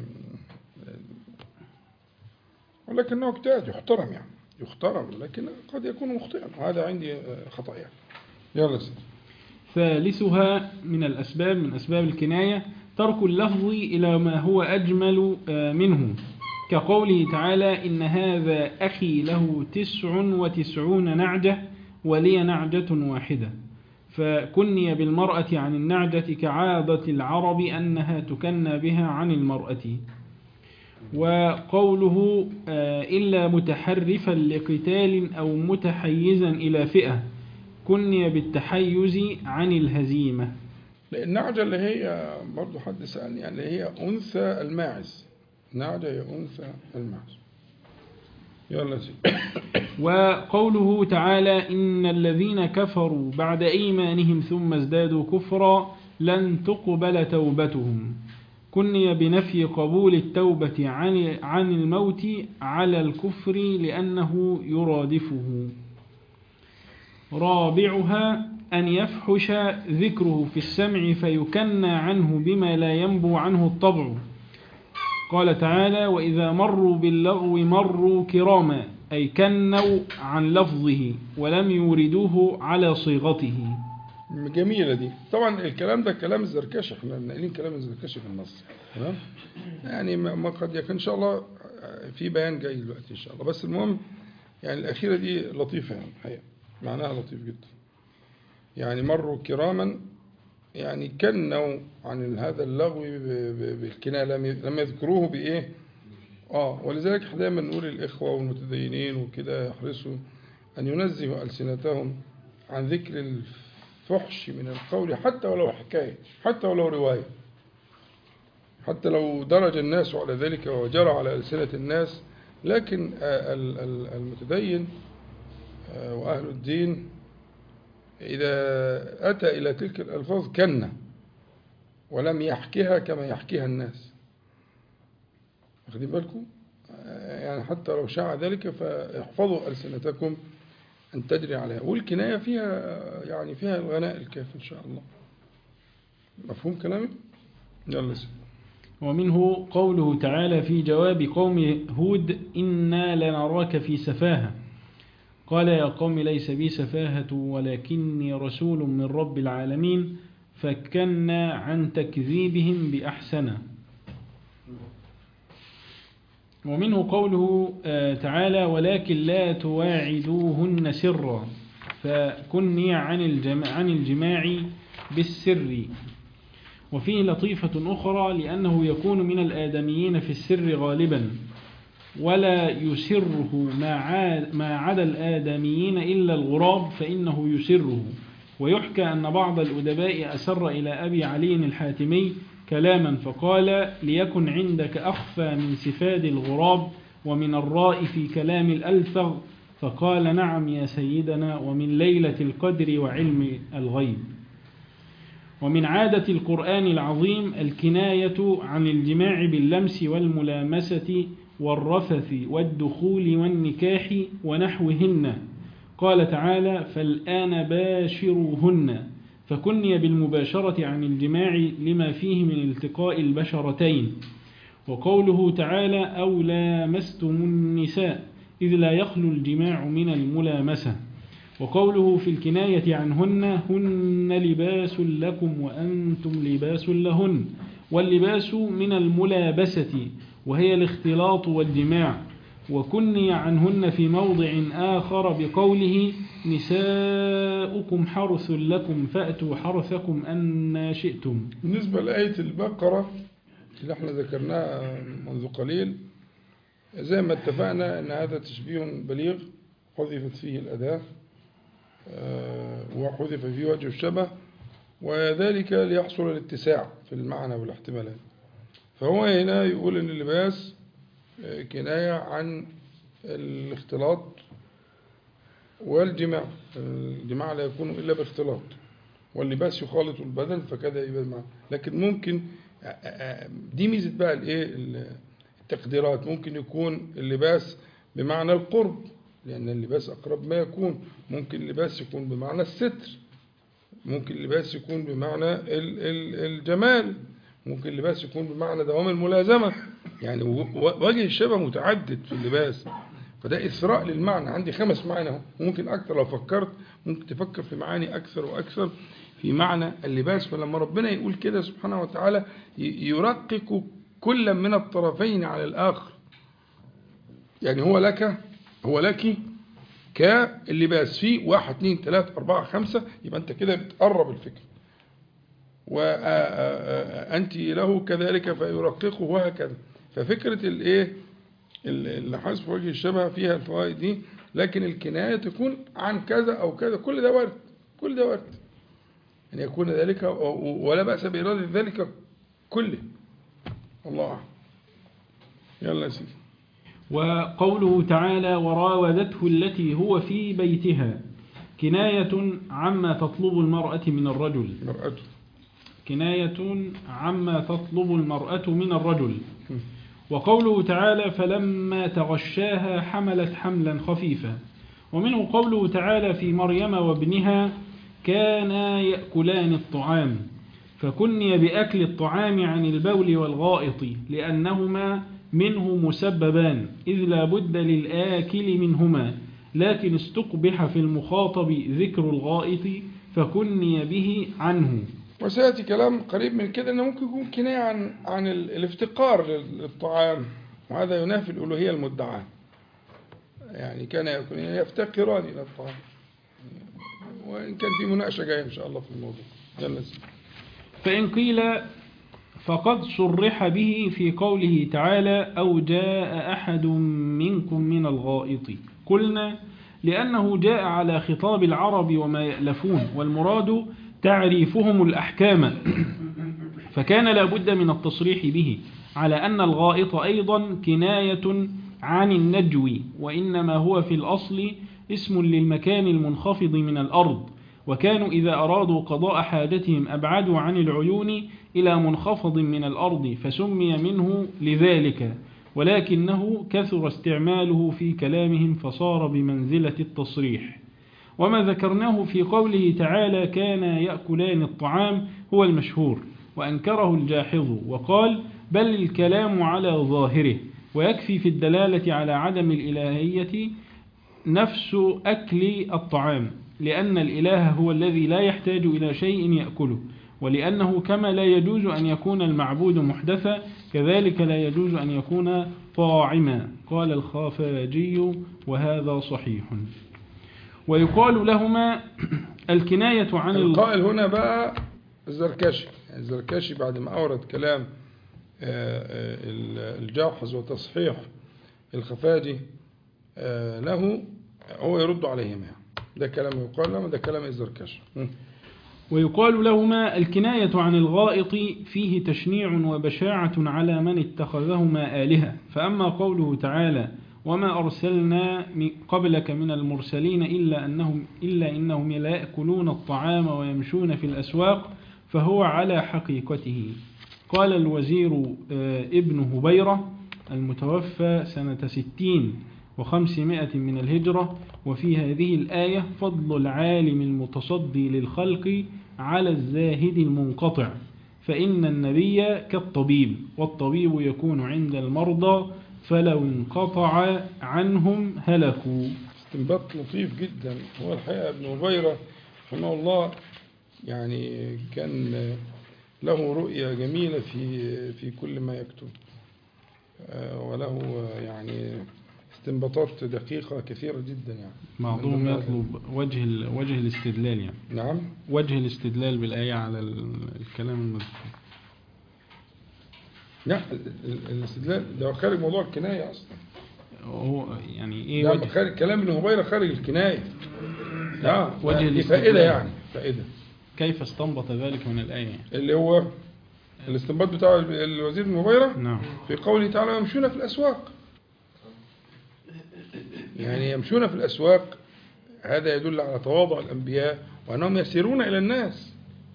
ولكنه اجتهاد يحترم يعني يحترم لكن قد يكون مخطئا وهذا عندي آه، خطأ يعني يلا سيدي ثالثها من الأسباب من أسباب الكناية ترك اللفظ إلى ما هو أجمل آه، منه كقوله تعالى إن هذا أخي له تسع وتسعون نعجة ولي نعجة واحدة فكني بالمرأة عن النعجة كعادة العرب أنها تكنى بها عن المرأة وقوله آه، إلا متحرفا لقتال أو متحيزا إلى فئة كني بالتحيز عن الهزيمة لأن النعجة اللي هي برضه حد سألني يعني اللي هي أنثى الماعز النعجة هي أنثى الماعز يلا يا سيدي وقوله تعالى إن الذين كفروا بعد إيمانهم ثم ازدادوا كفرا لن تقبل توبتهم كني بنفي قبول التوبة عن عن الموت على الكفر لأنه يرادفه رابعها أن يفحش ذكره في السمع فيكنى عنه بما لا ينبو عنه الطبع قال تعالى وإذا مروا باللغو مروا كراما أي كنوا عن لفظه ولم يوردوه على صيغته جميلة دي طبعا الكلام ده كلام الزركشي احنا ناقلين كلام الزركشي في النص تمام يعني ما ما قد يكون ان شاء الله في بيان جاي دلوقتي ان شاء الله بس المهم يعني الأخيرة دي لطيفة يعني الحقيقة معناها لطيف جدا يعني مروا كراما يعني كنوا عن هذا اللغو ب- ب- بالكناية لم ي- لم يذكروه بإيه آه ولذلك احنا دايما نقول الإخوة والمتدينين وكده يحرصوا أن ينزهوا ألسنتهم عن ذكر الفحش من القول حتى ولو حكاية حتى ولو رواية حتى لو درج الناس على ذلك وجرى على ألسنة الناس لكن آه، ال- ال- المتدين آه، وأهل الدين إذا أتى إلى تلك الألفاظ كن ولم يحكيها كما يحكيها الناس واخدين بالكم آه، يعني حتى لو شاع ذلك فاحفظوا ألسنتكم أن تجري عليها والكناية فيها يعني فيها الغناء الكافي إن شاء الله مفهوم كلامي؟ يلا سيدي ومنه قوله تعالى في جواب قوم هود إنا لنراك في سفاهة قال يا قوم ليس بي سفاهة ولكني رسول من رب العالمين فكنا عن تكذيبهم بأحسن ومنه قوله آه، تعالى ولكن لا تواعدوهن سرا فكني عن الجماع, عن الجماع بالسر وفيه لطيفة أخرى لأنه يكون من الآدميين في السر غالبا ولا يسره ما عاد ما عدا الآدميين إلا الغراب فإنه يسره ويحكى أن بعض الأدباء أسر إلى أبي علي الحاتمي كلاما فقال ليكن عندك أخفى من سفاد الغراب ومن الراء في كلام الألفظ فقال نعم يا سيدنا ومن ليلة القدر وعلم الغيب ومن عادة القرآن العظيم الكناية عن الجماع باللمس والملامسة والرفث والدخول والنكاح ونحوهن قال تعالى فالآن باشروهن فكني بالمباشرة عن الجماع لما فيه من التقاء البشرتين وقوله تعالى أو لامستم النساء إذ لا يخلو الجماع من الملامسة وقوله في الكناية عنهن هن لباس لكم وأنتم لباس لهن واللباس من الملابسة وهي الاختلاط والجماع وكني عنهن في موضع آخر بقوله نساؤكم حرث لكم فأتوا حرثكم أن شئتم بالنسبة لآية البقرة اللي احنا ذكرناها منذ قليل زي ما اتفقنا ان هذا تشبيه بليغ حذفت فيه الأداة آه، وحذف فيه وجه الشبه وذلك ليحصل الاتساع في المعنى والاحتمالات فهو هنا يقول ان اللباس آه، كناية عن الاختلاط والجماع الجماع لا يكون إلا باختلاط واللباس يخالط البدن فكذا يبقى معه لكن ممكن دي ميزة بقى الايه التقديرات ممكن يكون اللباس بمعنى القرب لأن اللباس أقرب ما يكون ممكن اللباس يكون بمعنى الستر ممكن اللباس يكون بمعنى ال- ال- الجمال ممكن اللباس يكون بمعنى دوام الملازمة يعني و- وجه الشبه متعدد في اللباس فده إثراء للمعنى عندي خمس معاني اهو ممكن أكثر لو فكرت ممكن تفكر في معاني أكثر وأكثر في معنى اللباس فلما ربنا يقول كده سبحانه وتعالى ي- يرقق كل من الطرفين على الآخر يعني هو لك هو لك كاللباس فيه واحد اثنين ثلاثة أربعة خمسة يبقى أنت كده بتقرب الفكر وأنت له كذلك فيرققه وهكذا ففكرة الإيه اللي حذف وجه الشبه فيها الفوائد دي لكن الكناية تكون عن كذا أو كذا كل ده وارد كل ده وارد أن يكون ذلك ولا بأس بإرادة ذلك كله الله أعلم يلا يا سيدي وقوله تعالى وراودته التي هو في بيتها كناية عما تطلب المرأة من الرجل مرأته كناية عما تطلب المرأة من الرجل وقوله تعالى فلما تغشاها حملت حملا خفيفا ومنه قوله تعالى في مريم وابنها كانا يأكلان الطعام فكني بأكل الطعام عن البول والغائط لأنهما منه مسببان إذ لا بد للآكل منهما لكن استقبح في المخاطب ذكر الغائط فكني به عنه وسيأتي كلام قريب من كده أنه ممكن يكون كناية عن عن ال- الافتقار للطعام وهذا ينافي الألوهية المدعاة يعني كان يكون يفتقران إلى الطعام وإن كان في مناقشة جاية إن شاء الله في الموضوع يلا سيدي. فإن قيل فقد صرح به في قوله تعالى أو جاء أحد منكم من الغائط قلنا لأنه جاء على خطاب العرب وما يألفون والمراد تعريفهم الأحكام فكان لا بد من التصريح به على أن الغائط أيضا كناية عن النجو وإنما هو في الأصل اسم للمكان المنخفض من الأرض وكانوا إذا أرادوا قضاء حاجتهم أبعدوا عن العيون إلى منخفض من الأرض فسمي منه لذلك ولكنه كثر استعماله في كلامهم فصار بمنزلة التصريح وما ذكرناه في قوله تعالى كان يأكلان الطعام هو المشهور وأنكره الجاحظ وقال بل الكلام على ظاهره ويكفي في الدلالة على عدم الإلهية نفس أكل الطعام لأن الإله هو الذي لا يحتاج إلى شيء يأكله ولأنه كما لا يجوز أن يكون المعبود محدثا كذلك لا يجوز أن يكون طاعما قال الخافاجي وهذا صحيح ويقال لهما الكناية عن ال- القائل هنا بقى الزركشي يعني الزركشي بعد ما أورد كلام آه، آه، الجاحظ وتصحيح الخفاجي آه، له هو يرد عليهما ده كلام يقال لهم ده كلام الزركشي م. ويقال لهما الكناية عن الغائط فيه تشنيع وبشاعة على من اتخذهما آلهة فأما قوله تعالى وما أرسلنا من- قبلك من المرسلين إلا, أنهم إلا إنهم لا يأكلون الطعام ويمشون في الأسواق فهو على حقيقته قال الوزير آه، ابن هبيرة المتوفى سنة ستين وخمسمائة من الهجرة وفي هذه الآية فضل العالم المتصدي للخلق على الزاهد المنقطع فإن النبي كالطبيب والطبيب يكون عند المرضى فلو انقطع عنهم هلكوا استنباط لطيف جدا هو الحقيقة ابن هبيرة رحمه الله يعني كان له رؤية جميلة في في كل ما يكتب آه، وله يعني استنباطات دقيقة كثيرة جدا يعني بعضهم من ضمنها- يطلب وجه ال- وجه الاستدلال يعني نعم وجه الاستدلال بالآية على ال- الكلام المذكور لا ال- ال- الاستدلال ده خارج موضوع الكناية أصلا هو يعني ايه ده وجه خارج كلام ابن هبيرة خارج الكناية لا وجه دي الاستدلال. فائدة يعني فائدة كيف استنبط ذلك من الآية اللي هو الاستنباط بتاع الوزير ابن هبيرة نعم في قوله تعالى يمشون في الأسواق يعني يمشون في الأسواق هذا يدل على تواضع الأنبياء وأنهم يسيرون إلى الناس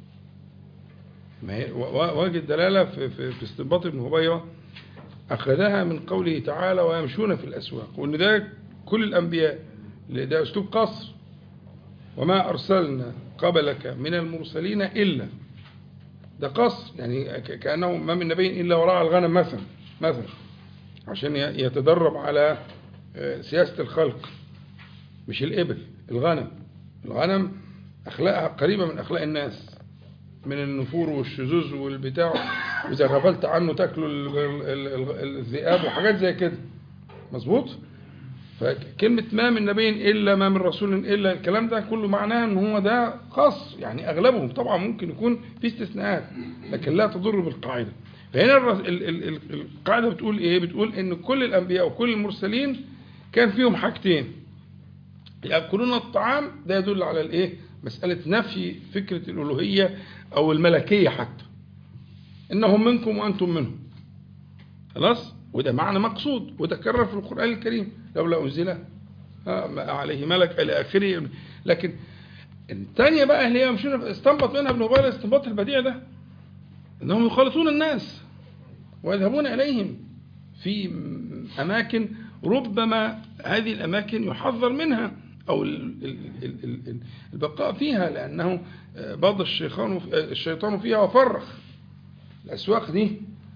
ما هي و- و- وجد دلالة في, في, في استنباط ابن هبيرة أخذها من قوله تعالى ويمشون في الأسواق وأن ده كل الأنبياء اللي ده أسلوب قصر وما أرسلنا قبلك من المرسلين إلا ده قصر يعني ك- كأنه ما من نبي إلا وراء الغنم مثلا مثلا عشان ي- يتدرب على آه، سياسة الخلق مش الإبل الغنم الغنم أخلاقها قريبة من أخلاق الناس من النفور والشذوذ والبتاع وإذا غفلت عنه تاكله ال- ال- ال- الذئاب وحاجات زي كده مظبوط فكلمة ما من نبي إلا ما من رسول إلا الكلام ده كله معناه أن هو ده قصر يعني أغلبهم طبعا ممكن يكون في استثناءات لكن لا تضر بالقاعدة فهنا الرس- ال- ال- ال- القاعدة بتقول إيه بتقول أن كل الأنبياء وكل المرسلين كان فيهم حاجتين يأكلون الطعام ده يدل على الإيه مسألة نفي فكرة الألوهية أو الملكية حتى إنهم منكم وأنتم منهم خلاص وده معنى مقصود وتكرر في القرآن الكريم لولا أنزل ها، ما عليه ملك إلى آخره لكن الثانية بقى اللي هي يمشون استنبط منها ابن هبيرة الاستنباط البديع ده انهم يخالطون الناس ويذهبون اليهم في أماكن ربما هذه الأماكن يحذر منها أو ال- ال- ال- ال- ال- البقاء فيها لأنه آه، بض الشيطان الشيطان فيها وفرخ الأسواق دي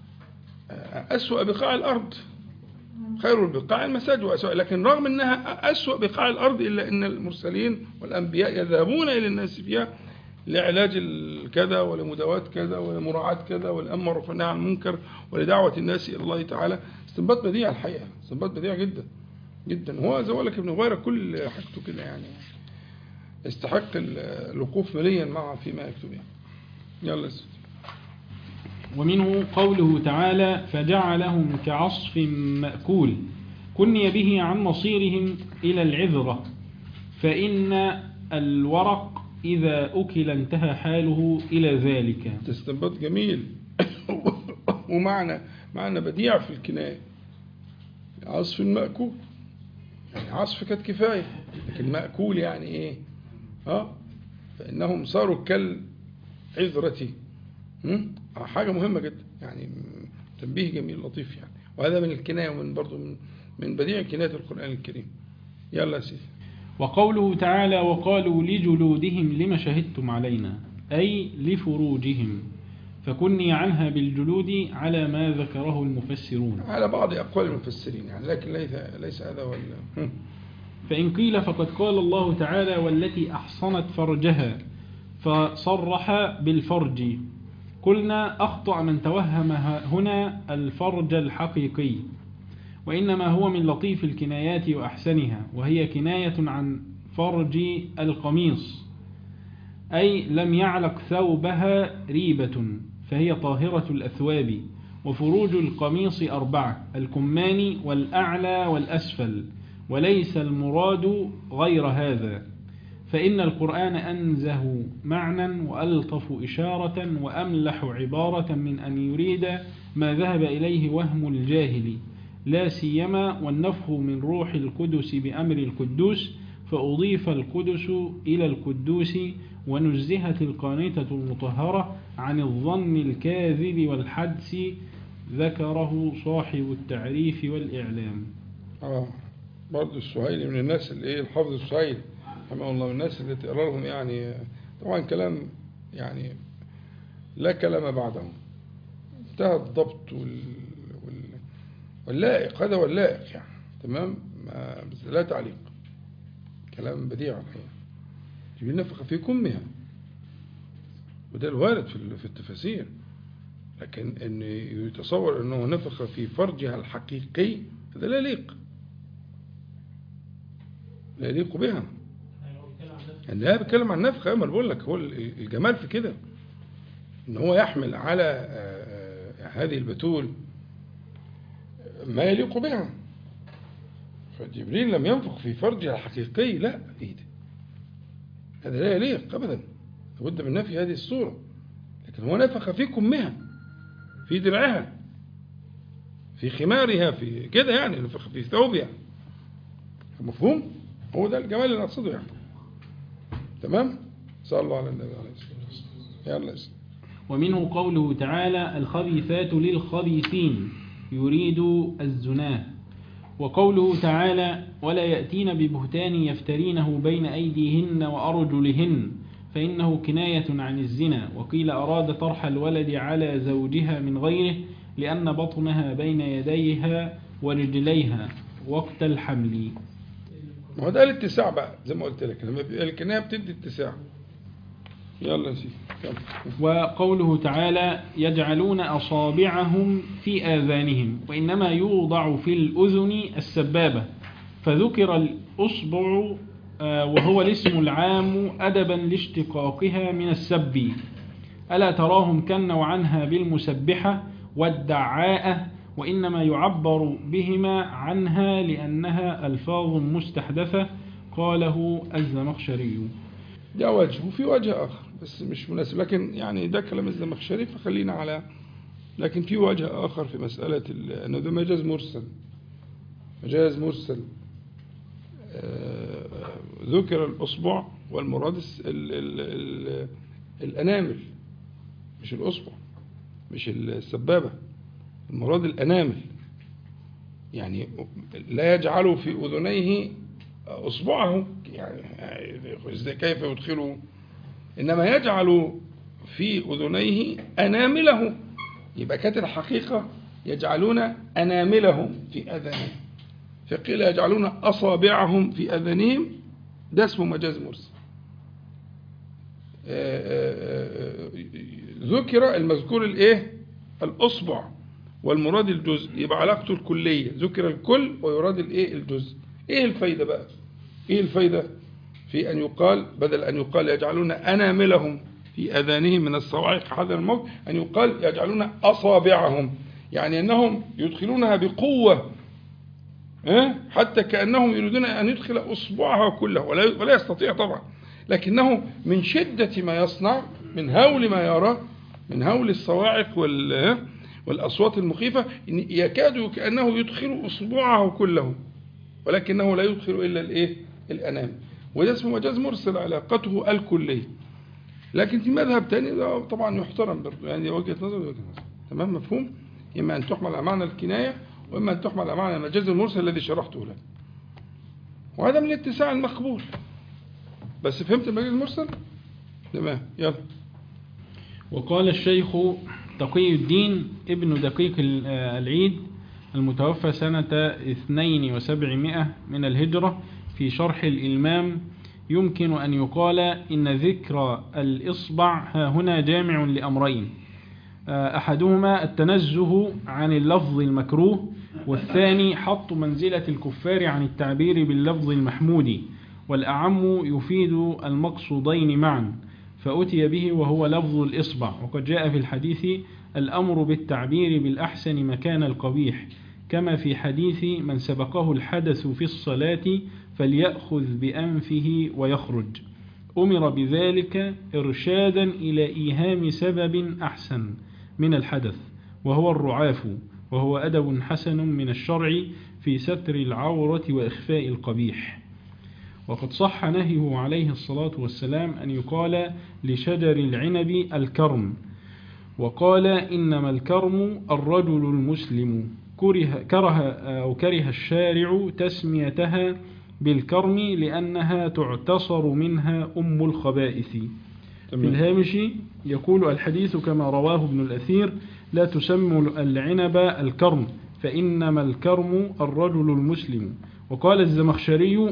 آه، أسوأ بقاع الأرض خير البقاع المساجد وأسوأ لكن رغم أنها أسوأ بقاع الأرض إلا أن المرسلين والأنبياء يذهبون إلى الناس فيها لعلاج الكذا ولمداواة كذا ولمراعاة كذا والأمر والنهي عن المنكر ولدعوة الناس إلى الله تعالى استنباط بديع الحقيقة استنباط بديع جدا جدا هو زي ما لك ابن غيرة كل حاجته كده يعني يستحق ال- الوقوف مليا معه فيما يكتب يعني يلا يا سيدي. ومنه قوله تعالى فجعلهم كعصف مأكول كني به عن مصيرهم إلى العذرة فإن الورق إذا أكل انتهى حاله إلى ذلك استنباط جميل ومعنى معنى بديع في الكناية عصف مأكول يعني عصف كانت كفاية لكن مأكول يعني ايه اه فإنهم صاروا كالعذرة هم؟ آه، حاجة مهمة جدا يعني م- تنبيه جميل لطيف يعني وهذا من الكناية ومن برضو من, من بديع كناية القرآن الكريم يلا يا سيدي وقوله تعالى وقالوا لجلودهم لم شهدتم علينا أي لفروجهم فكني عنها بالجلود على ما ذكره المفسرون على بعض أقوال المفسرين يعني لكن ليس ليس هذا هو ال- هم. فإن قيل فقد قال الله تعالى والتي أحصنت فرجها فصرح بالفرج قلنا أخطأ من توهم هنا الفرج الحقيقي وإنما هو من لطيف الكنايات وأحسنها وهي كناية عن فرج القميص أي لم يعلق ثوبها ريبة فهي طاهرة الأثواب وفروج القميص أربعة الكمان والأعلى والأسفل وليس المراد غير هذا فإن القرآن أنزه معنى وألطف إشارة وأملح عبارة من أن يريد ما ذهب إليه وهم الجاهل لا سيما والنفخ من روح القدس بأمر القدوس فأضيف القدس إلى القدوس ونزهت القانتة المطهرة عن الظن الكاذب والحدس ذكره صاحب التعريف والإعلام اه برضه السهيلي من الناس اللي ايه الحافظ السهيلي رحمه الله من الناس اللي تقرا لهم يعني طبعا كلام يعني لا كلام بعده انتهى الضبط وال, وال واللائق هذا هو اللائق يعني تمام ما بس لا تعليق كلام بديع الحقيقه جبريل نفخ في كمها وده الوارد في ال- في التفاسير لكن ان يتصور انه نفخ في فرجها الحقيقي هذا لا يليق لا يليق بها يعني لا بيتكلم عن نفخ ايوه ما أنا بقول لك هو ال- الجمال في كده ان هو يحمل على آه، آه، هذه البتول ما يليق بها فجبريل لم ينفخ في فرجها الحقيقي لا ايه ده هذا لا يليق ابدا لابد من نفي هذه الصوره لكن هو نفخ في كمها في درعها في خمارها في كده يعني نفخ في ثوبها مفهوم هو ده الجمال اللي اقصده يعني تمام صلى الله على النبي عليه الصلاه والسلام يلا يا سيدي. ومنه قوله تعالى الخبيثات للخبيثين يريد الزناه وقوله تعالى ولا يأتين ببهتان يفترينه بين أيديهن وأرجلهن فإنه كناية عن الزنا وقيل أراد طرح الولد على زوجها من غيره لأن بطنها بين يديها ورجليها وقت الحمل ما هو ده الاتساع بقى زي ما قلت لك لما بيبقى الكنايه بتدي اتساع يلا يا سيدي يلا. وقوله تعالى يجعلون أصابعهم في آذانهم وإنما يوضع في الأذن السبابة فذكر الأصبع آه، وهو الاسم العام أدبا لاشتقاقها من السب ألا تراهم كنوا عنها بالمسبحة والدعاءة وإنما يعبر بهما عنها لأنها ألفاظ مستحدثة قاله الزمخشري ده وجه وفي وجه آخر بس مش مناسب لكن يعني ده كلام الزمخشري فخلينا على لكن في وجه آخر في مسألة ال- أنه ده مجاز مرسل مجاز مرسل آه، ذكر الأصبع والمراد الس- ال ال ال الأنامل مش الأصبع مش السبابة المراد الأنامل يعني لا يجعل في أذنيه أصبعه يعني إزاي كيف يدخله إنما يجعل في أذنيه أنامله يبقى كانت الحقيقة يجعلون أناملهم في أذانهم فقيل يجعلون أصابعهم في أذانهم ده اسمه مجاز مرسل آه، آه، آه، ذكر المذكور الايه الاصبع والمراد الجزء يبقى علاقته الكليه ذكر الكل ويراد الايه الجزء ايه الفايده بقى ايه الفايده في ان يقال بدل ان يقال يجعلون اناملهم في اذانهم من الصواعق حذر الموت ان يقال يجعلون اصابعهم يعني انهم يدخلونها بقوه ها؟ حتى كانهم يريدون ان يدخل اصبعها كلها ولا ولا يستطيع طبعا لكنه من شدة ما يصنع من هول ما يرى من هول الصواعق وال والأصوات المخيفة إن يكاد كأنه يدخل أصبعه كله ولكنه لا يدخل إلا الإيه؟ الأنام وده اسمه مجاز مرسل علاقته الكلية لكن في مذهب تاني ده طبعا يحترم برضه يعني وجهة نظر وجهة نظر تمام مفهوم إما أن تحمل على معنى الكناية وإما أن تحمل على معنى المجاز المرسل الذي شرحته لك وهذا من الاتساع المقبول بس فهمت المجاز المرسل تمام يلا وقال الشيخ تقي الدين ابن دقيق ال- آه العيد المتوفى سنة 7200 من الهجرة في شرح الإلمام يمكن أن يقال إن ذكر الإصبع ها هنا جامع لأمرين آه، أحدهما التنزه عن اللفظ المكروه والثاني حط منزلة الكفار عن التعبير باللفظ المحمود والأعم يفيد المقصودين معا فأتي به وهو لفظ الإصبع وقد جاء في الحديث الأمر بالتعبير بالأحسن مكان القبيح كما في حديث من سبقه الحدث في الصلاة فليأخذ بأنفه ويخرج أمر بذلك إرشادا إلى إيهام سبب أحسن من الحدث وهو الرعاف وهو أدب حسن من الشرع في ستر العورة وإخفاء القبيح وقد صح نهيه عليه الصلاة والسلام أن يقال لشجر العنب الكرم وقال إنما الكرم الرجل المسلم كره, كره أو كره الشارع تسميتها بالكرم لأنها تعتصر منها أم الخبائث في الهامش يقول الحديث كما رواه ابن الأثير لا تسم العنب الكرم فإنما الكرم الرجل المسلم وقال الزمخشري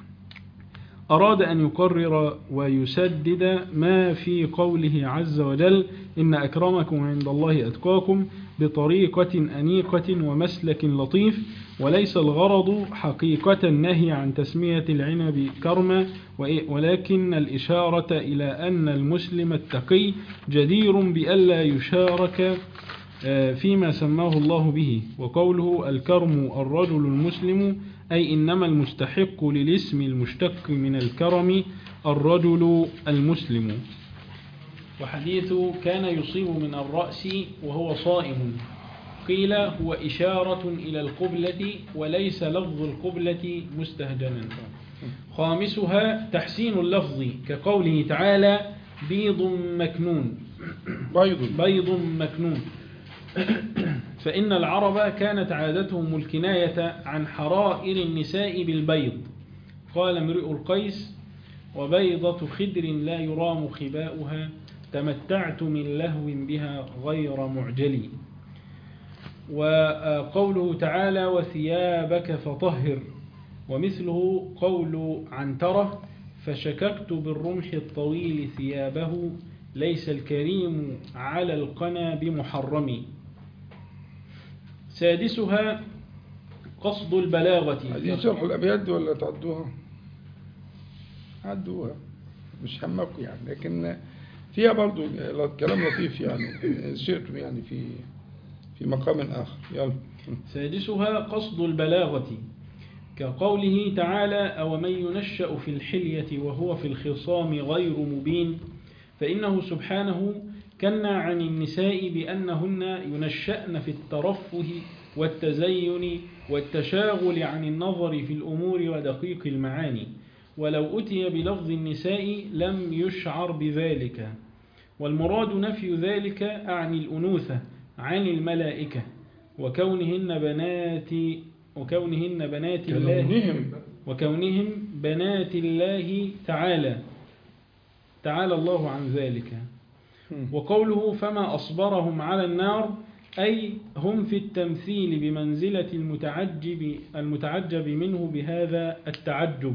أراد أن يقرر ويسدد ما في قوله عز وجل إن أكرمكم عند الله أتقاكم بطريقة أنيقة ومسلك لطيف وليس الغرض حقيقة النهي عن تسمية العنب كرما ولكن الإشارة إلى أن المسلم التقي جدير بألا يشارك فيما سماه الله به وقوله الكرم الرجل المسلم أي إنما المستحق للاسم المشتق من الكرم الرجل المسلم وحديث كان يصيب من الرأس وهو صائم قيل هو إشارة إلى القبلة وليس لفظ القبلة مستهجنا خامسها تحسين اللفظ كقوله تعالى بيض مكنون بيض بيض مكنون فإن العرب كانت عادتهم الكناية عن حرائر النساء بالبيض قال امرئ القيس وبيضة خدر لا يرام خباؤها تمتعت من لهو بها غير معجلي وقوله تعالى وثيابك فطهر ومثله قول عنترة فشككت بالرمح الطويل ثيابه ليس الكريم على القنا بمحرم سادسها قصد البلاغة عايزين شرح الأبيات دي ولا تعدوها عدوها مش همكم يعني لكن فيها برضو كلام لطيف يعني شئتم يعني في في مقام آخر يلا سادسها قصد البلاغة كقوله تعالى أو من ينشأ في الحلية وهو في الخصام غير مبين فإنه سبحانه كنا عن النساء بأنهن ينشأن في الترفه والتزين والتشاغل عن النظر في الأمور ودقيق المعاني ولو أتي بلفظ النساء لم يشعر بذلك والمراد نفي ذلك أعني الأنوثة عن الملائكة وكونهن بنات وكونهن بنات الله كلونهم وكونهم بنات الله تعالى تعالى الله عن ذلك وقوله فما أصبرهم على النار أي هم في التمثيل بمنزلة المتعجب, المتعجب منه بهذا التعجب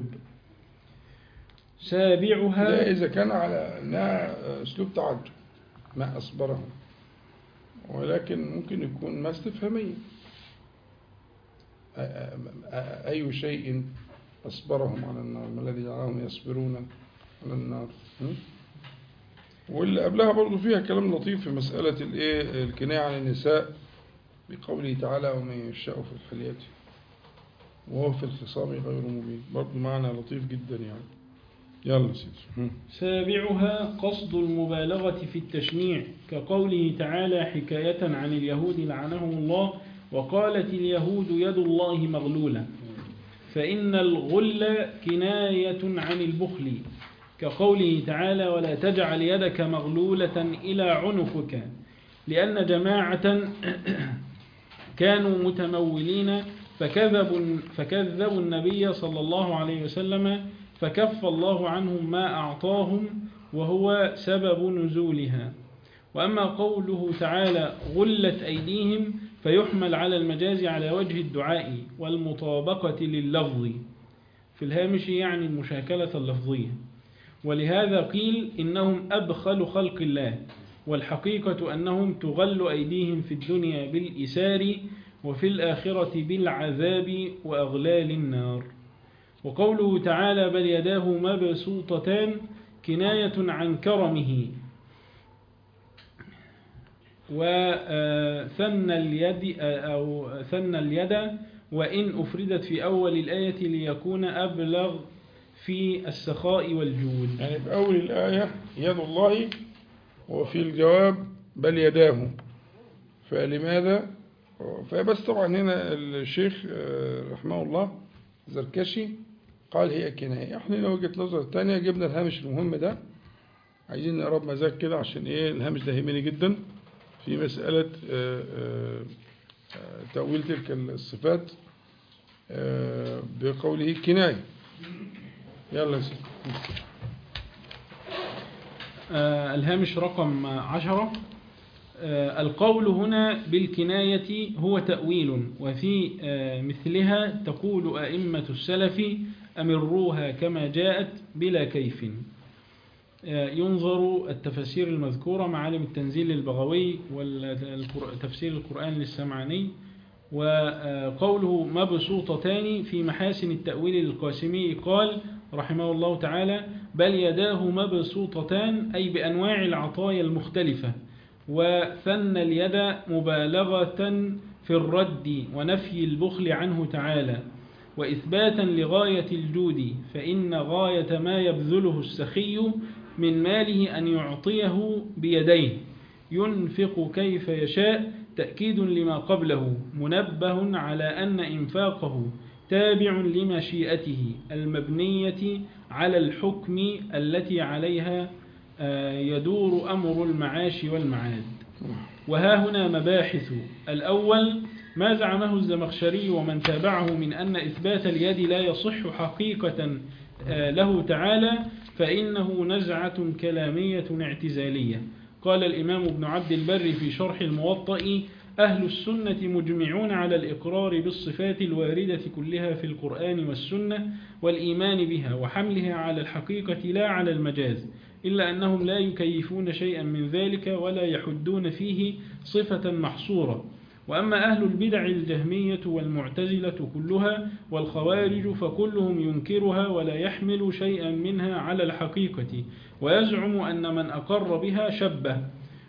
سابعها ده إذا كان على أنها أسلوب تعجب ما أصبرهم ولكن ممكن يكون ما استفهامية أ- أ- أ- أي شيء أصبرهم على النار ما الذي جعلهم يصبرون على النار م? واللي قبلها برضو فيها كلام لطيف في مسألة الإيه الكناية عن النساء بقوله تعالى ومن يشاء في الحلية وهو في الخصام غير مبين برضو معنى لطيف جدا يعني يلا سيدي م. سابعها قصد المبالغة في التشنيع كقوله تعالى حكاية عن اليهود لعنهم الله وقالت اليهود يد الله مغلولة فإن الغل كناية عن البخل كقوله تعالى ولا تجعل يدك مغلولة إلى عنقك لأن جماعة كانوا متمولين فكذبوا, فكذبوا النبي صلى الله عليه وسلم فكف الله عنهم ما أعطاهم وهو سبب نزولها وأما قوله تعالى غلت أيديهم فيحمل على المجاز على وجه الدعاء والمطابقة لللفظ في الهامش يعني المشاكلة اللفظية ولهذا قيل إنهم أبخل خلق الله والحقيقة أنهم تغل أيديهم في الدنيا بالإسار وفي الآخرة بالعذاب وأغلال النار وقوله تعالى بل يداه مبسوطتان كناية عن كرمه وثن اليد أو ثن اليد وإن أفردت في أول الآية ليكون أبلغ في السخاء والجود يعني في أول الآية يد الله وفي الجواب بل يداه فلماذا فبس طبعا هنا الشيخ آه، رحمه الله زركشي قال هي كناية احنا لو وجهة نظر تانية جبنا الهامش المهم ده عايزين نقرب مزاج كده عشان ايه الهامش ده يهمني جدا في مسألة آه، آه، آه، تأويل تلك الصفات آه، بقوله كناية يلا يا سيدي آه، الهامش رقم عشرة آه، القول هنا بالكناية هو تأويل وفي آه، مثلها تقول أئمة السلف أمروها كما جاءت بلا كيف آه، ينظر التفاسير المذكورة معالم التنزيل البغوي وتفسير القرآن للسمعاني وقوله مبسوطتان في محاسن التأويل للقاسمي قال رحمه الله تعالى بل يداه مبسوطتان أي بأنواع العطايا المختلفة وثنى اليد مبالغة في الرد ونفي البخل عنه تعالى وإثباتا لغاية الجود فإن غاية ما يبذله السخي من ماله أن يعطيه بيديه ينفق كيف يشاء تأكيد لما قبله منبه على أن إنفاقه تابع لمشيئته المبنية على الحكم التي عليها آه، يدور أمر المعاش والمعاد وها هنا مباحث الأول ما زعمه الزمخشري ومن تابعه من أن إثبات اليد لا يصح حقيقة آه، له تعالى فإنه نزعة كلامية اعتزالية قال الإمام ابن عبد البر في شرح الموطأ أهل السنة مجمعون على الإقرار بالصفات الواردة كلها في القرآن والسنة والإيمان بها وحملها على الحقيقة لا على المجاز إلا أنهم لا يكيفون شيئا من ذلك ولا يحدون فيه صفة محصورة وأما أهل البدع الجهمية والمعتزلة كلها والخوارج فكلهم ينكرها ولا يحمل شيئا منها على الحقيقة ويزعم أن من أقر بها شبه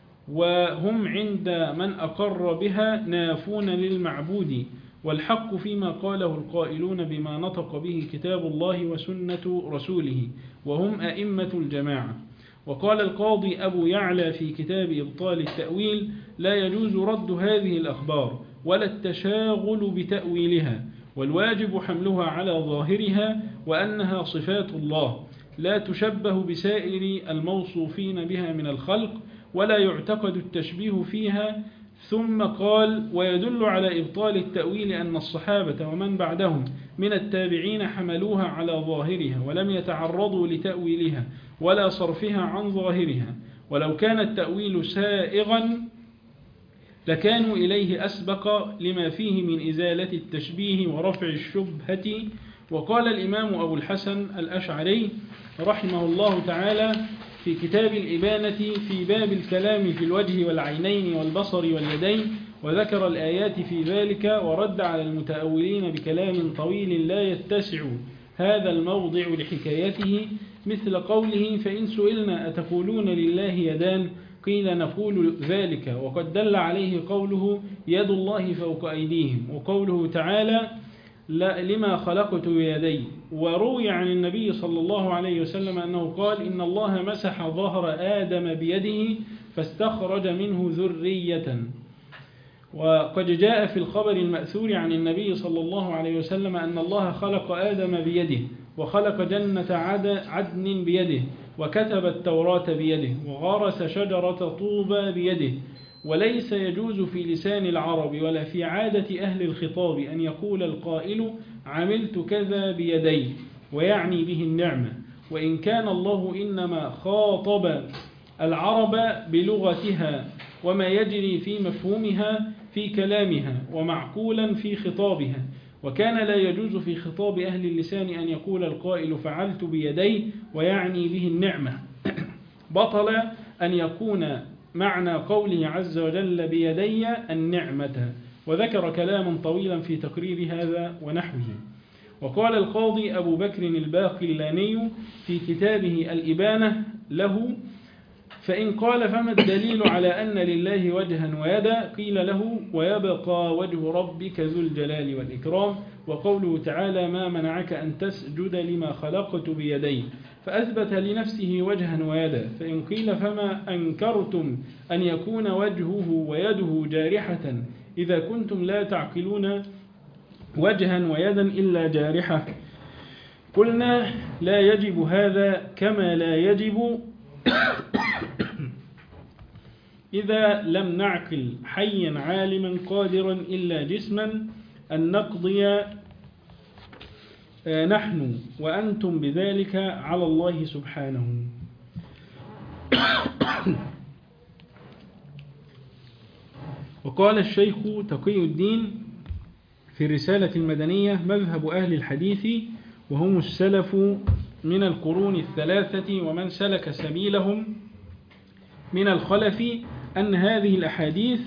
وهم عند من أقر بها نافون للمعبود والحق فيما قاله القائلون بما نطق به كتاب الله وسنة رسوله وهم أئمة الجماعة وقال القاضي أبو يعلى في كتاب إبطال التأويل لا يجوز رد هذه الأخبار ولا التشاغل بتأويلها والواجب حملها على ظاهرها وأنها صفات الله لا تشبه بسائر الموصوفين بها من الخلق ولا يعتقد التشبيه فيها ثم قال ويدل على إبطال التأويل أن الصحابة ومن بعدهم من التابعين حملوها على ظاهرها ولم يتعرضوا لتأويلها ولا صرفها عن ظاهرها ولو كان التأويل سائغا لكانوا إليه أسبق لما فيه من إزالة التشبيه ورفع الشبهة وقال الإمام أبو الحسن الأشعري رحمه الله تعالى في كتاب الإبانة في باب الكلام في الوجه والعينين والبصر واليدين وذكر الآيات في ذلك ورد على المتأولين بكلام طويل لا يتسع هذا الموضع لحكايته مثل قوله فإن سئلنا أتقولون لله يدان قيل نقول ذلك وقد دل عليه قوله يد الله فوق أيديهم وقوله تعالى لا لما خلقت يدي وروي عن النبي صلى الله عليه وسلم أنه قال إن الله مسح ظهر آدم بيده فاستخرج منه ذرية وقد جاء في الخبر المأثور عن النبي صلى الله عليه وسلم أن الله خلق آدم بيده وخلق جنة عدن بيده وكتب التوراة بيده وغرس شجرة طوبى بيده وليس يجوز في لسان العرب ولا في عادة أهل الخطاب أن يقول القائل عملت كذا بيدي ويعني به النعمة وإن كان الله إنما خاطب العرب بلغتها وما يجري في مفهومها في كلامها ومعقولا في خطابها وكان لا يجوز في خطاب أهل اللسان أن يقول القائل فعلت بيدي ويعني به النعمة بطل أن يكون معنى قوله عز وجل بيدي النعمة وذكر كلاما طويلا في تقرير هذا ونحوه وقال القاضي أبو بكر الباقلاني في كتابه الإبانة له فإن قال فما الدليل على أن لله وجها ويدا قيل له ويبقى وجه ربك ذو الجلال والإكرام وقوله تعالى ما منعك أن تسجد لما خلقت بيدي فأثبت لنفسه وجها ويدا فإن قيل فما أنكرتم أن يكون وجهه ويده جارحة إذا كنتم لا تعقلون وجها ويدا إلا جارحة قلنا لا يجب هذا كما لا يجب إذا لم نعقل حيا عالما قادرا إلا جسما أن نقضي نحن وأنتم بذلك على الله سبحانه وقال الشيخ تقي الدين في الرسالة المدنية مذهب أهل الحديث وهم السلف من القرون الثلاثة ومن سلك سبيلهم من الخلف أن هذه الأحاديث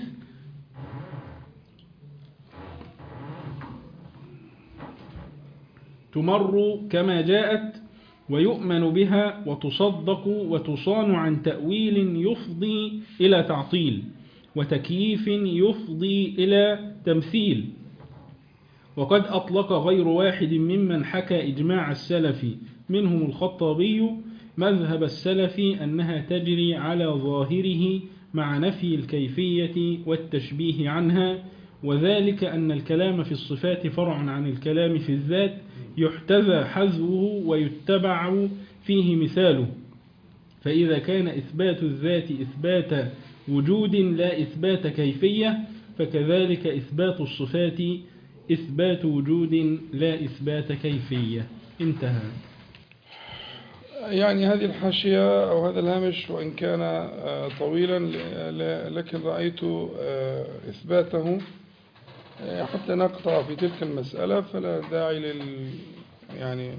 تمر كما جاءت ويؤمن بها وتصدق وتصان عن تأويل يفضي إلى تعطيل وتكييف يفضي إلى تمثيل وقد أطلق غير واحد ممن حكى إجماع السلف منهم الخطابي مذهب السلف أنها تجري على ظاهره مع نفي الكيفية والتشبيه عنها وذلك أن الكلام في الصفات فرع عن الكلام في الذات يحتذى حذوه ويتبع فيه مثاله فإذا كان إثبات الذات إثبات وجود لا إثبات كيفية فكذلك إثبات الصفات إثبات وجود لا إثبات كيفية انتهى يعني هذه الحاشية أو هذا الهامش وإن كان طويلا لكن رأيت إثباته حتى نقطع في تلك المسألة فلا داعي لل يعني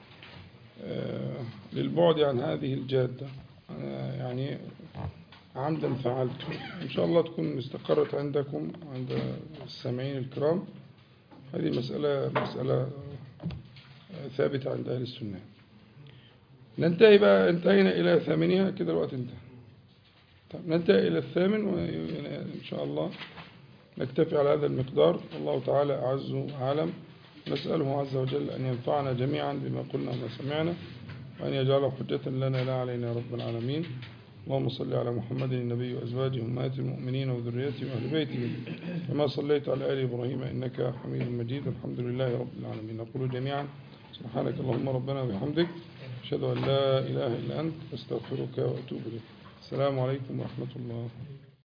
للبعد عن هذه الجادة يعني عمدا فعلته إن شاء الله تكون استقرت عندكم عند السامعين الكرام هذه مسألة مسألة ثابتة عند أهل السنة ننتهي بقى انتهينا إلى ثامنها كده الوقت انتهى طيب ننتهي إلى الثامن وإن شاء الله نكتفي على هذا المقدار والله تعالى أعز وأعلم نسأله عز وجل أن ينفعنا جميعا بما قلنا وما سمعنا وأن يجعله حجة لنا لا علينا يا رب العالمين اللهم صل على محمد النبي وأزواجه أمهات المؤمنين وذريته وأهل بيته كما صليت على آل إبراهيم إنك حميد مجيد الحمد لله رب العالمين نقول جميعا سبحانك اللهم ربنا وبحمدك أشهد أن لا إله إلا أنت أستغفرك وأتوب إليك السلام عليكم ورحمة الله